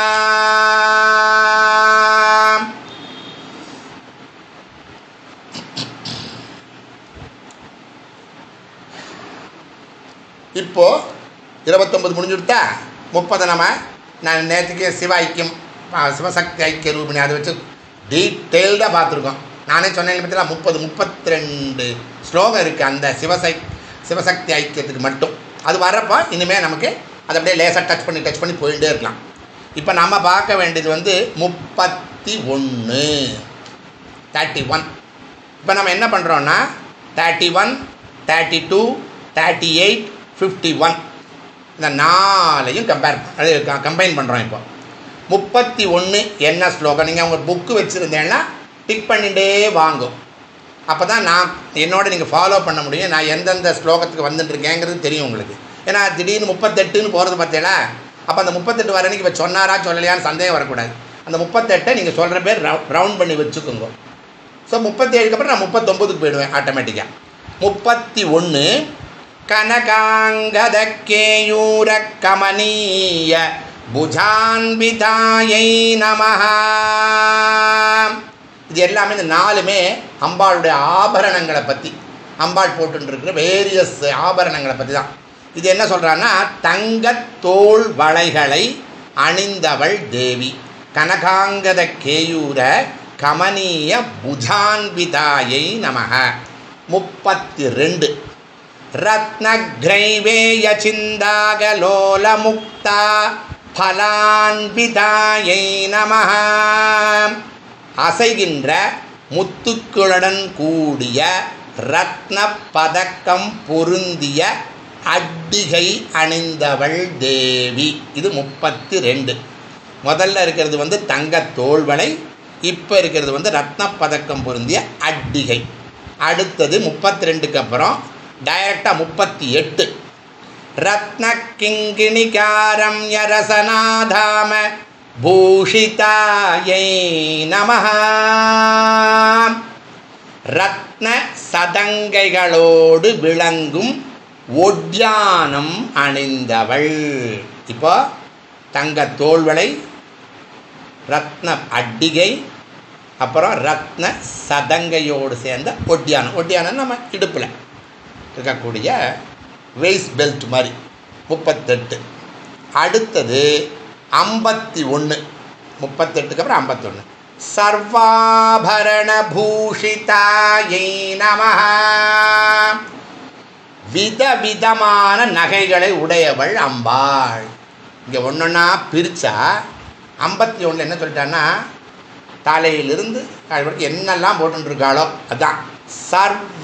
இப்போ இருபத்தொம்பது முடிஞ்சுடுத்தா முப்பது நம்ம நான் நேற்றுக்கு சிவ ஐக்கியம் ஆ, சிவசக்தி ஐக்கிய ரூபிணி அதை வச்சு டீட்டெயில்டாக பார்த்துருக்கோம் நானே சொன்னேன் பற்றில முப்பது முப்பத்தி ரெண்டு ஸ்லோகம் இருக்குது அந்த சிவசை சிவசக்தி ஐக்கியத்துக்கு மட்டும் அது வர்றப்போ இனிமேல் நமக்கு அதை அப்படியே லேசாக டச் பண்ணி டச் பண்ணி போயிட்டே இருக்கலாம் இப்போ நம்ம பார்க்க வேண்டியது வந்து முப்பத்தி ஒன்று தேர்ட்டி ஒன் இப்போ நம்ம என்ன பண்ணுறோன்னா thirty one thirty two thirty eight fifty one இந்த நாலையும் கம்பேர் அது கம்பைன் பண்ணுறோம் இப்போ முப்பத்தி ஒன்று என்ன ஸ்லோகம் நீங்கள் உங்கள் புக்கு வச்சுருந்தேன்னா டிக் பண்ணிகிட்டே வாங்கும் அப்போ தான் நான் என்னோட நீங்கள் ஃபாலோ பண்ண முடியும் நான் எந்தெந்த ஸ்லோகத்துக்கு வந்துட்டு இருக்கேங்கிறது தெரியும் உங்களுக்கு ஏன்னா திடீர்னு முப்பத்தெட்டுன்னு போகிறது பார்த்தீங்களா அப்போ அந்த முப்பத்தெட்டு வர அன்னைக்கு இப்போ சொன்னாரா சொல்லலையான்னு சந்தேகம் வரக்கூடாது அந்த முப்பத்தெட்டை நீங்கள் சொல்கிற பேர் ரவுண்ட் பண்ணி வச்சுக்கோங்க ஸோ முப்பத்தேழுக்கு அப்புறம் நான் முப்பத்தொம்போதுக்கு போயிடுவேன் ஆட்டோமேட்டிக்காக முப்பத்தி ஒன்று கனகாங்கத கேயூர கமனீய புஜான்பிதாயை நமஹ இது எல்லாமே இந்த நாலுமே அம்பாளுடைய ஆபரணங்களை பற்றி அம்பாள் போட்டுருக்கிற வேரியஸ் ஆபரணங்களை பற்றி தான் இது என்ன சொல்கிறான்னா தங்கத் தோள் வளைகளை அணிந்தவள் தேவி கனகாங்கத கேயூர கமனீய புஜான்விதாயை நமக முப்பத்தி ரெண்டு ரத்னக்ரைவேய சிந்தாகலோல முக்தா பலான்பிதாயை நமஹ அசைகின்ற முத்துக்களுடன் கூடிய ரத்ன பதக்கம் பொருந்திய அட்டிகை அணிந்தவள் தேவி இது முப்பத்தி ரெண்டு முதல்ல இருக்கிறது வந்து தங்க தோள்வளை இப்போ இருக்கிறது வந்து ரத்ன பதக்கம் பொருந்திய அட்டிகை அடுத்தது முப்பத்தி ரெண்டுக்கு அப்புறம் டைரக்டாக முப்பத்தி எட்டு ரத்ன கிங்கிணிகாரம் யரசநாதாம பூஷிதாயை நமஹ ரத்ன சதங்கைகளோடு விளங்கும் ஒட்யானம் அணிந்தவள் இப்போ தங்க தோள்வளை ரத்ன அட்டிகை அப்புறம் ரத்ன சதங்கையோடு சேர்ந்த ஒட்டியானம் ஒட்டியானம் நம்ம இடுப்பில் இருக்கக்கூடிய வெய்ஸ் பெல்ட் மாதிரி முப்பத்தெட்டு அடுத்தது ஐம்பத்தி ஒன்று முப்பத்தெட்டுக்கு அப்புறம் ஐம்பத்தொன்று சர்வாபரண பூஷிதாயை நமஹ விதவிதமான நகைகளை உடையவள் அம்பாள் இங்கே ஒன்றொன்னா பிரித்தா ஐம்பத்தி ஒன்றில் என்ன சொல்லிட்டான்னா தலையிலிருந்து கால் வரைக்கும் என்னெல்லாம் போட்டுருக்காளோ அதான் சர்வ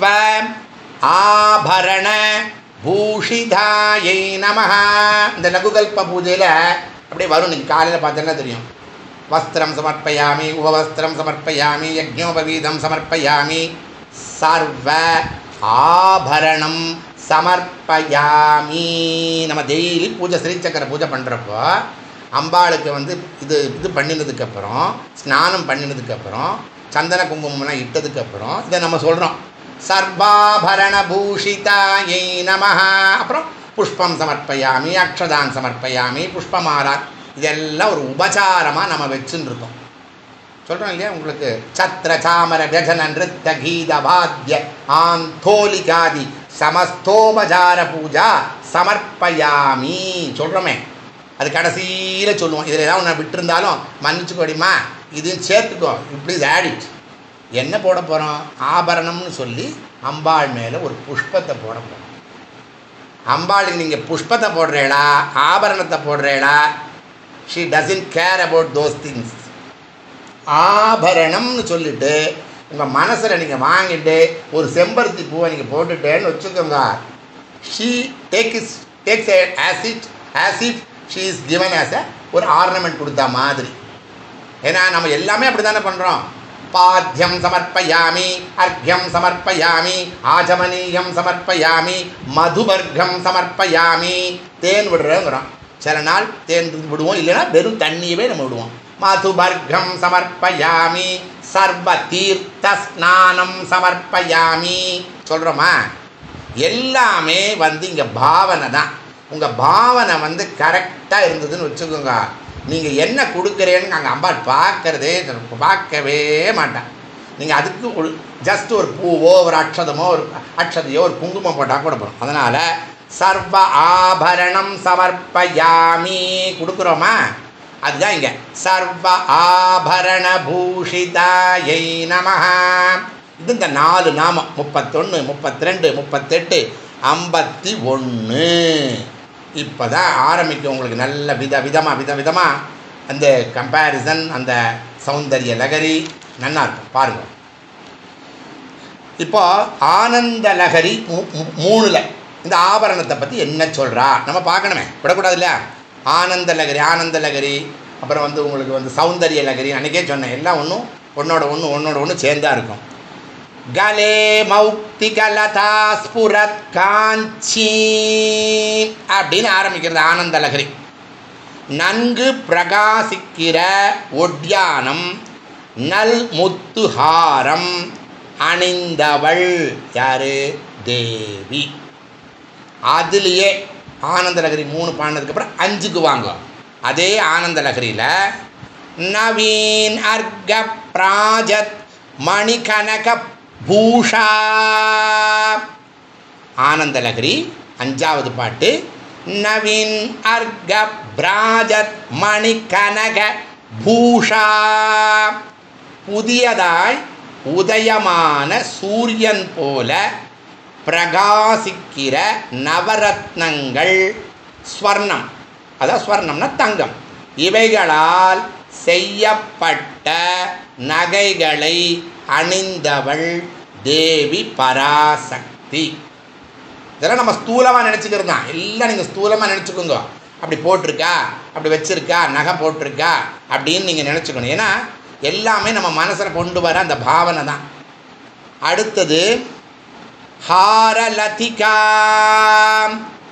ஆபரண பூஷிதாயை நமஹ இந்த லகுகல்ப பூஜையில் அப்படியே வரும் நீங்கள் காலையில் பார்த்தீங்கன்னா தெரியும் வஸ்திரம் சமர்ப்பயாமி உபவஸ்திரம் சமர்ப்பயாமி யஜ்ஞோபவீதம் சமர்ப்பயாமி சர்வ ஆபரணம் சமர்ப்பயாமி நம்ம டெய்லி பூஜை ஸ்ரீசக்கர பூஜை பண்ணுறப்போ அம்பாளுக்கு வந்து இது இது பண்ணினதுக்கப்புறம் ஸ்நானம் பண்ணினதுக்கப்புறம் சந்தன குங்குமம்லாம் இட்டதுக்கப்புறம் இதை நம்ம சொல்கிறோம் சர்வாபரண பூஷிதாயை நமஹ அப்புறம் புஷ்பம் சமர்ப்பயாமி அக்ஷதான் சமர்ப்பயாமி புஷ்பமாலா இதெல்லாம் ஒரு உபச்சாரமாக நம்ம வச்சுன்னு இருக்கோம் சொல்கிறோம் இல்லையா உங்களுக்கு சத்திர சாமர வியஜன நிருத்த கீத வாத்திய ஆந்தோலிகாதி சமஸ்தோபசார பூஜா சமர்ப்பயாமி சொல்கிறோமே அது கடைசியில் சொல்லுவோம் இதில் ஏதாவது ஒன்று விட்டுருந்தாலும் மன்னிச்சுக்கோடிமா இதையும் சேர்த்துக்கோ இப்படி ஆடிட் என்ன போட போகிறோம் ஆபரணம்னு சொல்லி அம்பாள் மேலே ஒரு புஷ்பத்தை போட போகிறோம் அம்பாளுக்கு நீங்கள் புஷ்பத்தை போடுறேடா ஆபரணத்தை போடுறேடா she doesn't care about those things ஆபரணம்னு சொல்லிட்டு உங்கள் மனசில் நீங்கள் வாங்கிட்டு ஒரு செம்பருத்தி பூவை நீங்கள் போட்டுட்டேன்னு வச்சுக்கோங்க she take is takes as it as if she is given as a ஒரு ஆர்னமெண்ட் கொடுத்தா மாதிரி ஏன்னா நம்ம எல்லாமே அப்படி தானே பண்ணுறோம் பாத்தியம் சமர்ப்பயாமி அர்க்யம் சமர்ப்பயாமி ஆஜமனீயம் சமர்ப்பயாமி மதுவர்க்கம் சமர்ப்பயாமி தேன் விடுறோங்கிறோம் சில நாள் தேன் விடுவோம் இல்லைன்னா வெறும் தண்ணியவே நம்ம விடுவோம் மதுவர்க்கம் சமர்ப்பயாமி சர்வ தீர்த்த ஸ்நானம் சமர்ப்பயாமி சொல்கிறோமா எல்லாமே வந்து இங்கே பாவனை தான் உங்கள் பாவனை வந்து கரெக்டாக இருந்ததுன்னு வச்சுக்கோங்க நீங்கள் என்ன கொடுக்குறேன்னு அங்கே அம்பாள் பார்க்கறதே பார்க்கவே மாட்டான் நீங்கள் அதுக்கு ஒரு ஜஸ்ட் ஒரு பூவோ ஒரு அக்ஷதமோ ஒரு அக்ஷதையோ ஒரு குங்குமம் போட்டால் கூட போகிறோம் அதனால் சர்வ ஆபரணம் சமர்ப்பயாமி கொடுக்குறோமா அதுதான் இங்கே சர்வ ஆபரண பூஷிதாயை நமஹ இது இந்த நாலு நாமம் முப்பத்தொன்று முப்பத்தி ரெண்டு முப்பத்தெட்டு ஐம்பத்தி ஒன்று இப்போ தான் ஆரம்பிக்கும் உங்களுக்கு நல்ல வித விதமாக வித விதமாக அந்த கம்பேரிசன் அந்த சௌந்தரிய லகரி நல்லா இருக்கும் பாருங்கள் இப்போ ஆனந்த லகரி மூ- மூ- மூணுல இந்த ஆபரணத்தை பற்றி என்ன சொல்கிறா நம்ம பார்க்கணுமே விடக்கூடாது இல்லையா ஆனந்த லகரி ஆனந்த லகரி அப்புறம் வந்து உங்களுக்கு வந்து சௌந்தரிய லகரி அன்றைக்கே சொன்னேன் எல்லாம் ஒன்றும் ஒன்னோட ஒன்று ஒன்னோட ஒன்று சேர்ந்தா இருக்கும் கலே மௌக்திகலதா ஸ்புரத் காஞ்சி அப்படின்னு ஆரம்பிக்கிறது ஆனந்த லகரி நன்கு பிரகாசிக்கிற ஒட்யானம் நல் முத்துஹாரம் அணிந்தவள் யாரு தேவி அதுலேயே ஆனந்த லகரி மூணு பாடினதுக்கு அப்புறம் அஞ்சுக்கு வாங்க அதே ஆனந்த லகரியில் நவீன் அர்க பிராஜத் மணிகனக பூஷா ஆனந்த லகரி அஞ்சாவது பாட்டு நவீன் அர்க பிராஜத் மணிகனக பூஷா புதியதாய் உதயமான சூரியன் போல பிரகாசிக்கிற நவரத்னங்கள் ஸ்வர்ணம் அதான் ஸ்வர்ணம்னா தங்கம் இவைகளால் செய்யப்பட்ட நகைகளை அணிந்தவள் தேவி பராசக்தி இதெல்லாம் நம்ம ஸ்தூலமாக நினச்சிக்கிறது தான் எல்லாம் நீங்கள் ஸ்தூலமாக நினச்சிக்கோங்க அப்படி போட்டிருக்கா அப்படி வச்சிருக்கா நகை போட்டிருக்கா அப்படின்னு நீங்கள் நினச்சிக்கணும் ஏன்னா எல்லாமே நம்ம மனசில் கொண்டு வர அந்த பாவனை தான் அடுத்தது ஹாரலதிகாம்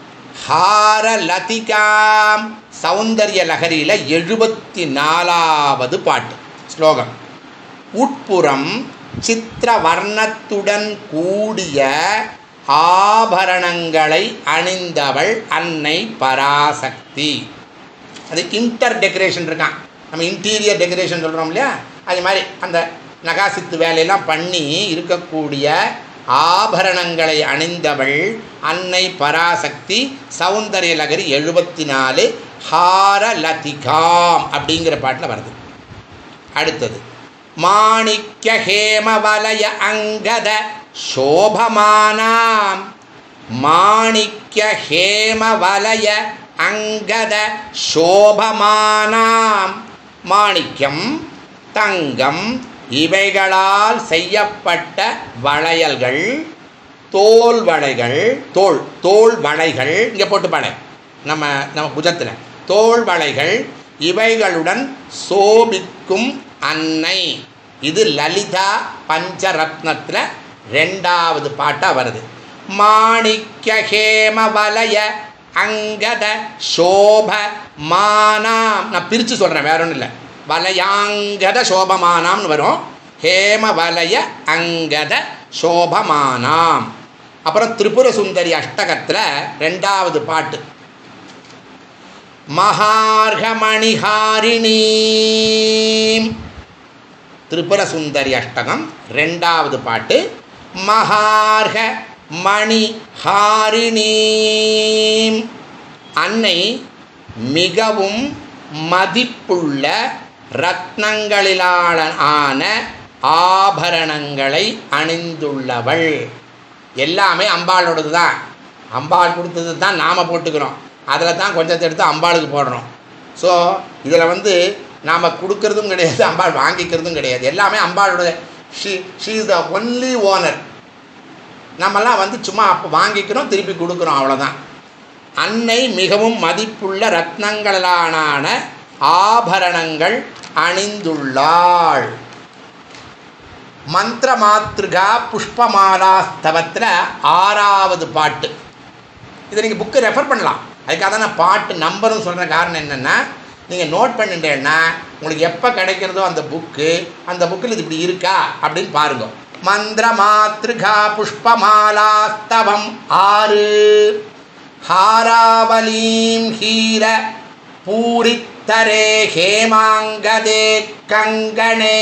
ஹாரலதிகாம் சௌந்தர்ய லகரியில் எழுபத்தி நாலாவது பாட்டு ஸ்லோகம் உட்புறம் சித்திர வர்ணத்துடன் கூடிய ஆபரணங்களை அணிந்தவள் அன்னை பராசக்தி அது இன்டர் டெக்கரேஷன் இருக்கான் நம்ம இன்டீரியர் டெக்கரேஷன் சொல்கிறோம் இல்லையா அது மாதிரி அந்த நகாசித்து வேலையெல்லாம் பண்ணி இருக்கக்கூடிய ஆபரணங்களை அணிந்தவள் அன்னை பராசக்தி சௌந்தர்ய லகரி எழுபத்தி நாலு ஹாரலதிகாம் அப்படிங்கிற பாட்டில் வருது அடுத்தது மாணிக்க ஹேமவலய அங்கத சோபமானாம் மாணிக்க ஹேமவலய அங்கத சோபமானாம் மாணிக்கம் தங்கம் இவைகளால் செய்யப்பட்ட வளையல்கள் தோல் வளைகள் தோல் தோல் வளைகள் இங்கே போட்டு பாடு நம்ம நம்ம புஜத்தில் தோல் வளைகள் இவைகளுடன் சோபிக்கும் அன்னை இது லலிதா பஞ்சரத்னத்தில் ரெண்டாவது பாட்டாக வருது மாணிக்க ஹேம வலய அங்கத சோப மானாம் நான் பிரித்து சொல்கிறேன் வேற ஒன்றும் இல்லை வலயாங்கத சோபமானாம்னு வரும் ஹேம வலய அங்கத சோபமானாம் அப்புறம் திரிபுர சுந்தரி அஷ்டகத்தில் ரெண்டாவது பாட்டு மகார்கமணிஹாரிணீ திரிபுர சுந்தரி அஷ்டகம் ரெண்டாவது பாட்டு மகார்க மணி ஹாரிணீம் அன்னை மிகவும் மதிப்புள்ள ரத்னங்களிலான ஆன ஆபரணங்களை அணிந்துள்ளவள் எல்லாமே அம்பாளோடது தான் அம்பாள் கொடுத்தது தான் நாம் போட்டுக்கிறோம் அதில் தான் கொஞ்சத்தை எடுத்து அம்பாளுக்கு போடுறோம் ஸோ இதில் வந்து நாம் கொடுக்கறதும் கிடையாது அம்பாள் வாங்கிக்கிறதும் கிடையாது எல்லாமே அம்பாளோட she she is the only owner நம்மலாம் வந்து சும்மா அப்போ வாங்கிக்கிறோம் திருப்பி கொடுக்குறோம் அவ்வளோதான் அன்னை மிகவும் மதிப்புள்ள ரத்னங்களான ஆபரணங்கள் அணிந்துள்ளாள் மந்திர மாத்ருகா புஷ்பமாலாஸ்தவத்தில் ஆறாவது பாட்டு இதை நீங்கள் புக்கை ரெஃபர் பண்ணலாம் அதுக்காக தான் நான் பாட்டு நம்பரும் சொல்கிற காரணம் என்னென்னா நீங்கள் நோட் பண்ணிட்டேன்னா உங்களுக்கு எப்போ கிடைக்கிறதோ அந்த புக்கு அந்த புக்கில் இது இப்படி இருக்கா அப்படின்னு பாருங்க மந்திர மாத்ருகா புஷ்பமாலாஸ்தவம் ஆறு ஹாராவலீம் ஹீர பூரித்தரே ஹேமாங்கதே கங்கணே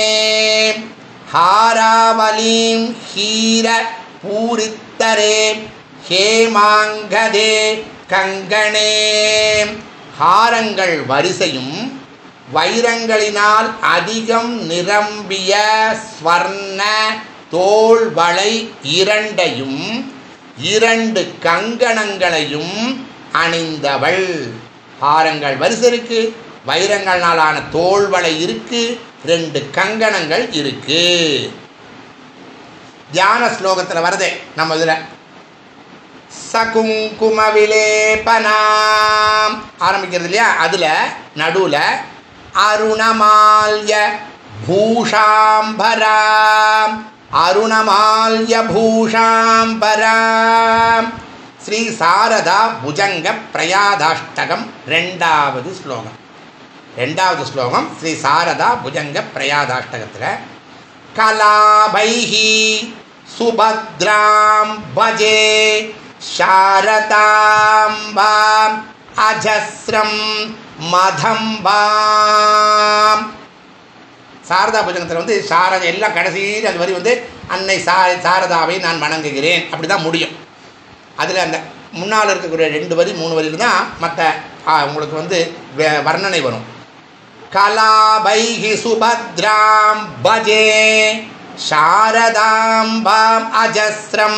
ஹாராவலீம் ஹீர பூரித்தரே ஹேமாங்கதே கங்கணே ஹாரங்கள் வரிசையும் வைரங்களினால் அதிகம் நிரம்பிய ஸ்வர்ண தோள் வளை இரண்டையும் இரண்டு கங்கணங்களையும் அணிந்தவள் ஹாரங்கள் வரிசை இருக்கு வைரங்களாலான தோள்வளை இருக்கு ரெண்டு கங்கணங்கள் இருக்கு தியான ஸ்லோகத்தில் வருதே நம்ம இதில் சகுங்கும விலேபனாம் ஆரம்பிக்கிறது இல்லையா அதில் நடுவில் அருணமால்ய பூஷாம்பராம் அருணமால்ய பூஷாம்பராம் ஸ்ரீ சாரதா புஜங்க பிரயாதாஷ்டகம் ரெண்டாவது ஸ்லோகம் ரெண்டாவது ஸ்லோகம் ஸ்ரீ சாரதா புஜங்க பிரயாதாஷ்டகத்தில் கலாபைஹி சுபத்ராம் பஜே சாரதாம்பாம் அஜஸ்ரம் மதம்பாம் சாரதா புஜங்கத்தில் வந்து சாரதா எல்லாம் கடைசியில் அது வரி வந்து அன்னை சா சாரதாவை நான் வணங்குகிறேன் அப்படி தான் முடியும் அதில் அந்த முன்னால் இருக்கக்கூடிய ரெண்டு வரி மூணு வரியில் தான் மற்ற உங்களுக்கு வந்து வே- வர்ணனை வரும் கலாபைஹி சுபத்ராம் பஜே சாரதாம்பாம் அஜஸ்ரம்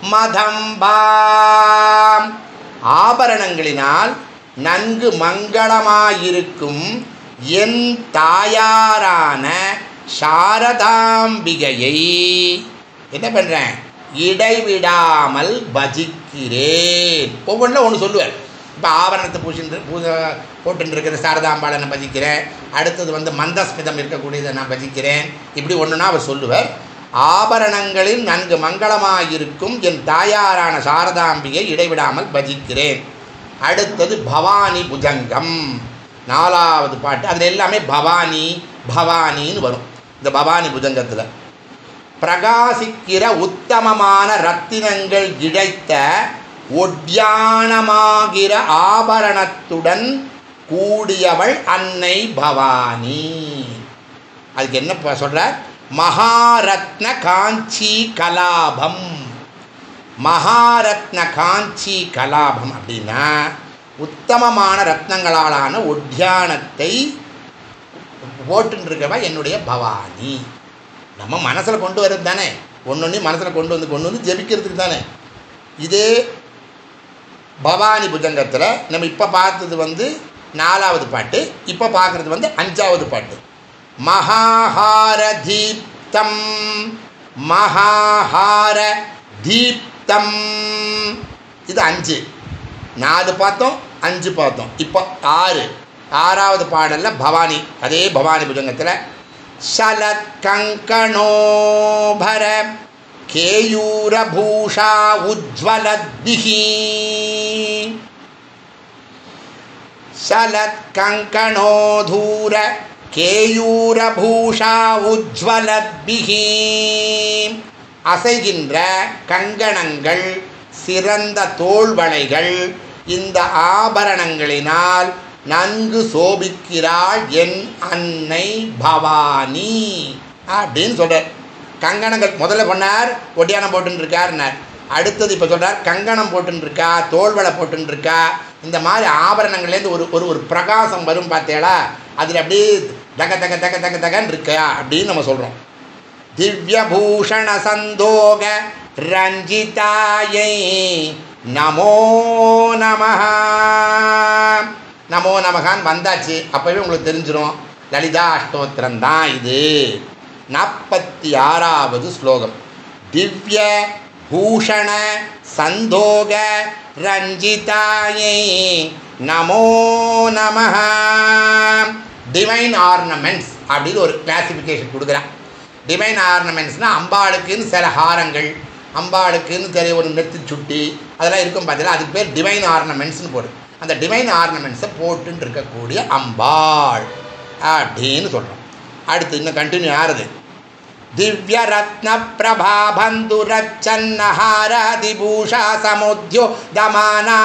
மதம்பாம் ஆபரணங்களினால் நன்கு மங்களமாயிருக்கும் என் தாயாரான சாரதாம்பிகையை என்ன பண்ணுறேன் இடைவிடாமல் பஜிக்கிறேன் ஒவ்வொன்றில் ஒன்று சொல்லுவார் இப்போ ஆபரணத்தை பூசின்று பூஜை போட்டுன்னு இருக்கிற சாரதாம்பாளை நான் பஜிக்கிறேன் அடுத்தது வந்து மந்தஸ்மிதம் இருக்கக்கூடியதை நான் பஜிக்கிறேன் இப்படி ஒன்றுனா அவர் சொல்லுவார் ஆபரணங்களில் நன்கு மங்களமாயிருக்கும் என் தாயாரான சாரதாம்பிகை இடைவிடாமல் பஜிக்கிறேன் அடுத்தது பவானி புஜங்கம் நாலாவது பாட்டு அதில் எல்லாமே பவானி பவானின்னு வரும் இந்த பவானி புஜங்கத்தில் பிரகாசிக்கிற உத்தமமான ரத்தினங்கள் இழைத்த ஒட்யானமாகிற ஆபரணத்துடன் கூடியவள் அன்னை பவானி அதுக்கு என்ன ப- சொல்றார் மகாரத்ன காஞ்சி கலாபம் மகாரத்ன காஞ்சி கலாபம் அப்படின்னா உத்தமமான ரத்னங்களாலான ஒட்யானத்தை போட்டுருக்கவ என்னுடைய பவானி நம்ம மனசில் கொண்டு வர்றது தானே ஒன்று மனசில் கொண்டு வந்து கொண்டு வந்து ஜெபிக்கிறதுக்கு தானே இதே பவானி புஜங்கத்தில் நம்ம இப்போ பார்த்தது வந்து நாலாவது பாட்டு இப்போ பார்க்குறது வந்து அஞ்சாவது பாட்டு மகாஹார தீப்தம் மகாஹார தீப்தம் இது அஞ்சு நாலு பார்த்தோம் அஞ்சு பார்த்தோம் இப்போ ஆறு ஆறாவது பாடலில் பவானி அதே பவானி புஜங்கத்தில் சலத் கங்கணோபர கேயூரபூஷா உஜ்வலத்பிஹி சலத் கங்கணோதூர கேயூரபூஷா உஜ்வலத்பிஹி அசைகின்ற கங்கணங்கள் சிறந்த தோள்வளைகள் இந்த ஆபரணங்களினால் நன்கு சோபிக்கிறாள் என் அன்னை பவானி அப்படின்னு சொல்கிறார் கங்கணங்கள் முதல்ல கொண்டார் ஒட்டியானம் போட்டுன்னு இருக்காருன்னார் அடுத்தது இப்போ சொல்கிறார் கங்கணம் போட்டுன்னு இருக்கா தோல்வளை போட்டுன்னு இருக்கா இந்த மாதிரி ஆபரணங்கள்லேருந்து ஒரு ஒரு ஒரு பிரகாசம் வரும் பார்த்தேடா அதில் அப்படியே தக தக தக தக தகன்னு இருக்கா அப்படின்னு நம்ம சொல்கிறோம் திவ்யபூஷண சந்தோக ரஞ்சிதாயை நமோ நமஹ நமோ நமகான்னு வந்தாச்சு அப்போவே உங்களுக்கு தெரிஞ்சிரும் லலிதா அஷ்டோத்திரம் தான் இது நாற்பத்தி ஆறாவது ஸ்லோகம் திவ்ய பூஷண சந்தோக ரஞ்சிதாயை நமோ நமஹ டிவைன் ஆர்னமெண்ட்ஸ் அப்படின்னு ஒரு கிளாசிஃபிகேஷன் கொடுக்குறான் டிவைன் ஆர்னமெண்ட்ஸ்னால் அம்பாளுக்குன்னு சில ஹாரங்கள் அம்பாளுக்குன்னு தெரிய ஒரு நெத்தி சுட்டி அதெல்லாம் இருக்கும் பார்த்தீங்களா அதுக்கு பேர் டிவைன் ஆர்னமெண்ட்ஸ்னு போடு அந்த டிவைன் ஆர்னமெண்ட்ஸை போட்டுன்னு இருக்கக்கூடிய அம்பாள் அப்படின்னு சொல்கிறோம் அடுத்து இன்னும் கண்டினியூ ஆறுது திவ்ய ரத்ன பிரபா பந்து ரச்சன்னஹாராதிபூஷா சமுத்யோ தமானா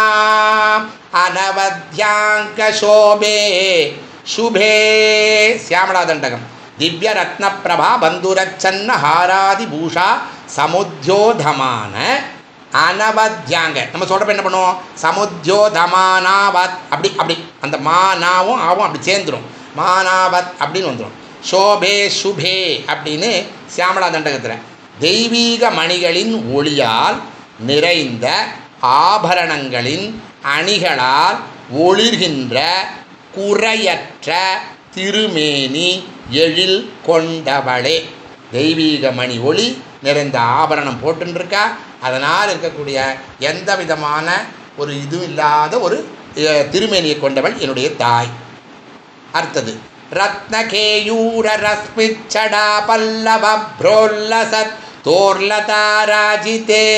அனவத்யாங்க சோபே சுபே சியாமலா தண்டகம் திவ்ய ரத்ன பிரபா பந்துரச்சன்ன ஹாராதி பூஷா சமுத்யோதமான அனவத்யாங்க நம்ம சொல்கிறப்ப என்ன பண்ணுவோம் சமுத்யோதமானாவத் அப்படி அப்படி அந்த மானாவும் ஆவும் அப்படி சேர்ந்துடும் மானாவத் அப்படின்னு வந்துடும் சோபே சுபே அப்படின்னு சியாமலா தண்டகத்தில் தெய்வீக மணிகளின் ஒளியால் நிறைந்த ஆபரணங்களின் அணிகளால் ஒளிர்கின்ற குறையற்ற திருமேனி எழில் கொண்டவளே தெய்வீக மணி ஒளி நிறைந்த ஆபரணம் போட்டுருக்கா அதனால் இருக்கக்கூடிய எந்த விதமான ஒரு இதுவும் இல்லாத ஒரு அஹ், திருமேனியை கொண்டவள் என்னுடைய தாய் அடுத்தது ரத்னகேயூர ரஸ்மிச்சடா பல்லவ புரோல்லசத் தோர்லதாராஜிதே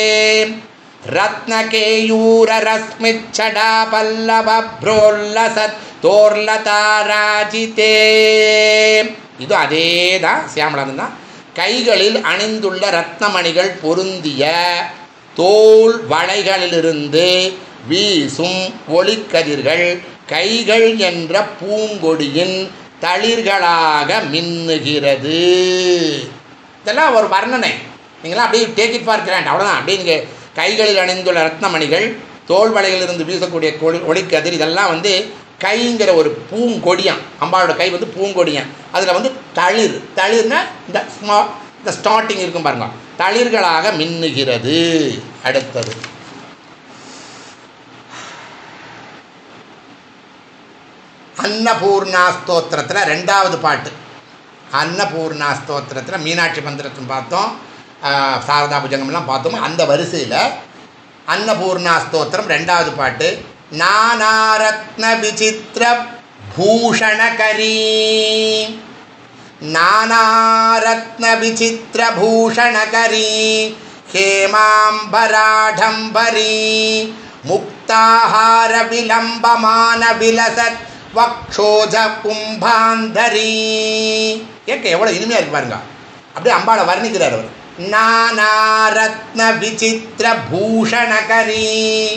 ரத்னகேயூர ரஸ்மிச்சடா பல்லவ புரோல்லசத் தோர்லதாராஜிதே இது அதே தான் சியாமலன் தான் கைகளில் அணிந்துள்ள ரத்னமணிகள் பொருந்திய தோல் வளைகளிலிருந்து வீசும் ஒளிக்கதிர்கள் கைகள் என்ற பூங்கொடியின் தளிர்களாக மின்னுகிறது இதெல்லாம் ஒரு வர்ணனை நீங்களாம் அப்படியே டேக் இட் ஃபார் கிராண்ட் அவ்வளோதான் அப்படியே நீங்கள் கைகளில் அணிந்துள்ள ரத்னமணிகள் தோல் வளைகளிலிருந்து வீசக்கூடிய கொடி ஒளிக்கதிர் இதெல்லாம் வந்து கைங்கிற ஒரு பூங்கொடியான் அம்பாளோட கை வந்து பூங்கொடியான் அதில் வந்து தளிர் தளிர்னா இந்த ஸ்மா இந்த ஸ்டார்டிங் இருக்கும் பாருங்க தளிர்களாக மின்னுகிறது அடுத்தது அன்னபூர்ணா ஸ்தோத்திரத்தில் ரெண்டாவது பாட்டு அன்னபூர்ணா ஸ்தோத்திரத்தில் மீனாட்சி மந்திரத்தின் பார்த்தோம் ஆஹ், சாரதா புஜங்கம்லாம் பார்த்தோம் அந்த வரிசையில் அன்னபூர்ணா ஸ்தோத்திரம் ரெண்டாவது பாட்டு நானாரத்ன விசித்திர பூஷணகரீ நானாரத்ன விசித்திர பூஷணகரீ ஹேமாம்பராடம்பரி முக்தாஹார விலம்பமான விலசத் வக்ஷோஜ கும்பாந்தரி கேட்க எவ்வளோ இனிமையாக இருக்கு பாருங்க அப்படியே அம்பாளை வர்ணிக்கிறார் அவர் நானாரத்ன விசித்திர பூஷணகரி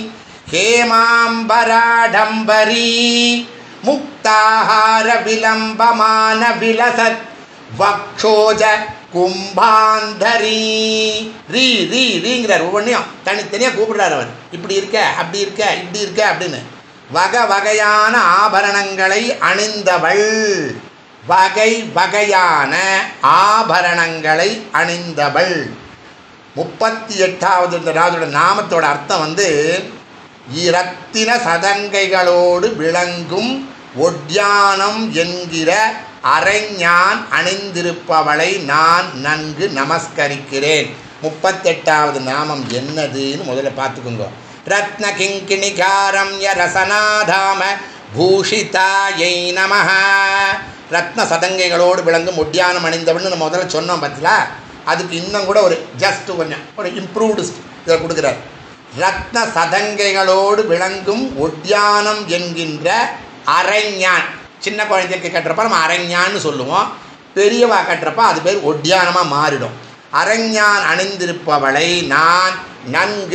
ஹேமாம்பராடம்பரி முக்தாஹார விலம்பமான விலசத் வக்ஷோஜ கும்பாந்தரி ரீ ரீ ரீங்கிறார் ஒவ்வொன்றையும் தனித்தனியாக கூப்பிடுறார் அவர் இப்படி இருக்க அப்படி இருக்க இப்படி இருக்க அப்படின்னு வகை வகையான ஆபரணங்களை அணிந்தவள் வகை வகையான ஆபரணங்களை அணிந்தவள் முப்பத்தி எட்டாவது இந்த ராஜோட நாமத்தோட அர்த்தம் வந்து இரத்தின சதங்கைகளோடு விளங்கும் ஒட்யானம் என்கிற அரைஞான் அணிந்திருப்பவளை நான் நன்கு நமஸ்கரிக்கிறேன் முப்பத்தெட்டாவது நாமம் என்னதுன்னு முதல்ல பார்த்துக்கோங்க ரத்ன கிங்கிணிகாரம்ய ரசனாதாம பூஷிதாயை நமஹ ரத்ன சதங்கைகளோடு விளங்கும் ஒட்டியானம் அணிந்தவன்னு நம்ம முதல்ல சொன்னோம் பார்த்தீங்களா அதுக்கு இன்னும் கூட ஒரு ஜஸ்ட் கொஞ்சம் ஒரு இம்ப்ரூவ்டு இதை கொடுக்குறார் ரத்ன சதங்கைகளோடு விளங்கும் ஒட்டியானம் என்கின்ற அரைஞான் சின்ன குழந்தைக்கு கட்டுறப்ப நம்ம அரைஞான்னு சொல்லுவோம் பெரியவா கட்டுறப்ப அது பேர் ஒட்டியானமாக மாறிடும் அரஞ்ஞான் அணிந்திருப்பவளை நான் நன்கு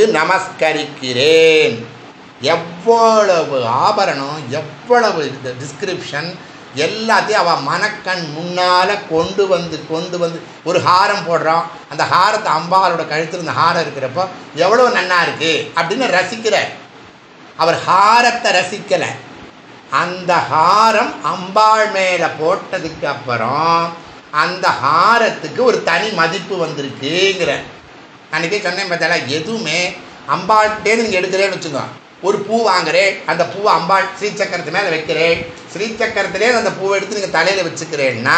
நமஸ்கரிக்கிறேன் எவ்வளவு ஆபரணம் எவ்வளவு இந்த டிஸ்கிரிப்ஷன் எல்லாத்தையும் அவள் மனக்கண் முன்னால் கொண்டு வந்து கொண்டு வந்து ஒரு ஹாரம் போடுறோம் அந்த ஹாரத்தை அம்பாளோட கழுத்தில் இந்த ஹாரம் இருக்கிறப்போ எவ்வளோ நன்னா இருக்கு அப்படின்னு ரசிக்கிறார் அவர் ஹாரத்தை ரசிக்கலை அந்த ஹாரம் அம்பாள் மேலே போட்டதுக்கு அப்புறம் அந்த ஹாரத்துக்கு ஒரு தனி மதிப்பு வந்திருக்குங்கிற அன்றைக்கே சொன்னேன் பார்த்தால எதுவுமே அம்பாள்கிட்டேருந்து நீங்கள் எடுக்கிறேன்னு வச்சுக்கோ ஒரு பூ வாங்குறேன் அந்த பூவை அம்பாள் ஸ்ரீசக்கரத்து மேலே வைக்கிறேன் ஸ்ரீசக்கரத்திலே அந்த பூவை எடுத்து நீங்கள் தலையில் வச்சுக்கிறேன்னா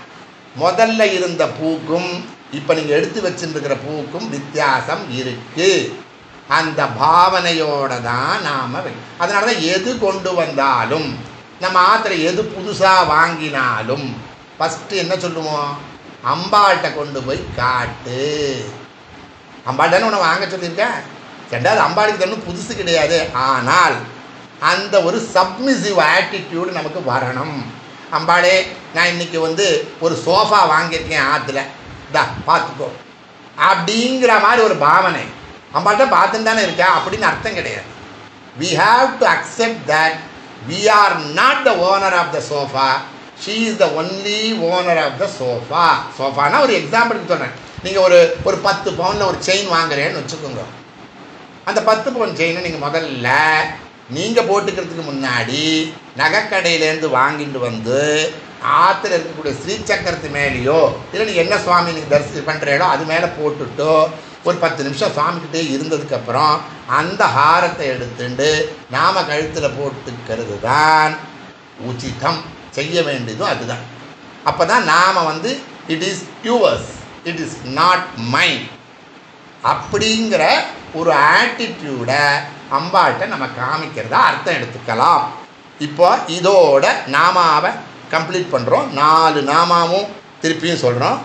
முதல்ல இருந்த பூக்கும் இப்போ நீங்கள் எடுத்து வச்சுருக்கிற பூக்கும் வித்தியாசம் இருக்குது அந்த பாவனையோட தான் நாம் அதனால தான் எது கொண்டு வந்தாலும் நம்ம ஆற்றுல எது புதுசாக வாங்கினாலும் ஃபஸ்ட்டு என்ன சொல்லுவோம் அம்பாள்கிட்ட கொண்டு போய் காட்டு அம்பாள்கிட்ட உன்னை வாங்க சொல்லியிருக்கேன் ரெண்டாவது அம்பாளுக்கு தரணும் புதுசு கிடையாது ஆனால் அந்த ஒரு சப்மிசிவ் ஆட்டிடியூடு நமக்கு வரணும் அம்பாளே நான் இன்னைக்கு வந்து ஒரு சோஃபா வாங்கியிருக்கேன் ஆற்றுல இதா பார்த்துக்கோ அப்படிங்கிற மாதிரி ஒரு பாவனை அம்பாள்கிட்ட பார்த்துன்னு தானே இருக்கா அப்படின்னு அர்த்தம் கிடையாது we have to accept that we are not the owner of the sofa she is the only owner of the sofa சோஃபானா ஒரு எக்ஸாம்பிளுக்கு சொல்கிறேன் நீங்கள் ஒரு ஒரு பத்து பவுனில் ஒரு செயின் வாங்குறேன்னு வச்சுக்கோங்க அந்த பத்து பவுன் செயினை நீங்கள் முதல்ல நீங்கள் போட்டுக்கிறதுக்கு முன்னாடி நகைக்கடையிலேருந்து வாங்கிட்டு வந்து ஆற்றுல இருக்கக்கூடிய ஸ்ரீசக்கரத்து மேலேயோ இல்லை நீங்கள் என்ன சுவாமி நீங்கள் தரிசி பண்ணுறீங்களோ அது மேலே போட்டுட்டோ ஒரு பத்து நிமிஷம் சுவாமிக்கிட்டே இருந்ததுக்கப்புறம் அந்த ஹாரத்தை எடுத்துட்டு நாம் கழுத்தில் போட்டுக்கிறது தான் உச்சிதம் செய்ய வேண்டியதும் அதுதான் அப்போ தான் நாம் வந்து it is yours it is not mind அப்படிங்கிற ஒரு ஆட்டிடியூடை அம்பாள்கிட்ட நம்ம காமிக்கிறதா அர்த்தம் எடுத்துக்கலாம் இப்போ இதோட நாமாவை கம்ப்ளீட் பண்ணுறோம் நாலு நாமாவும் திருப்பியும் சொல்கிறோம்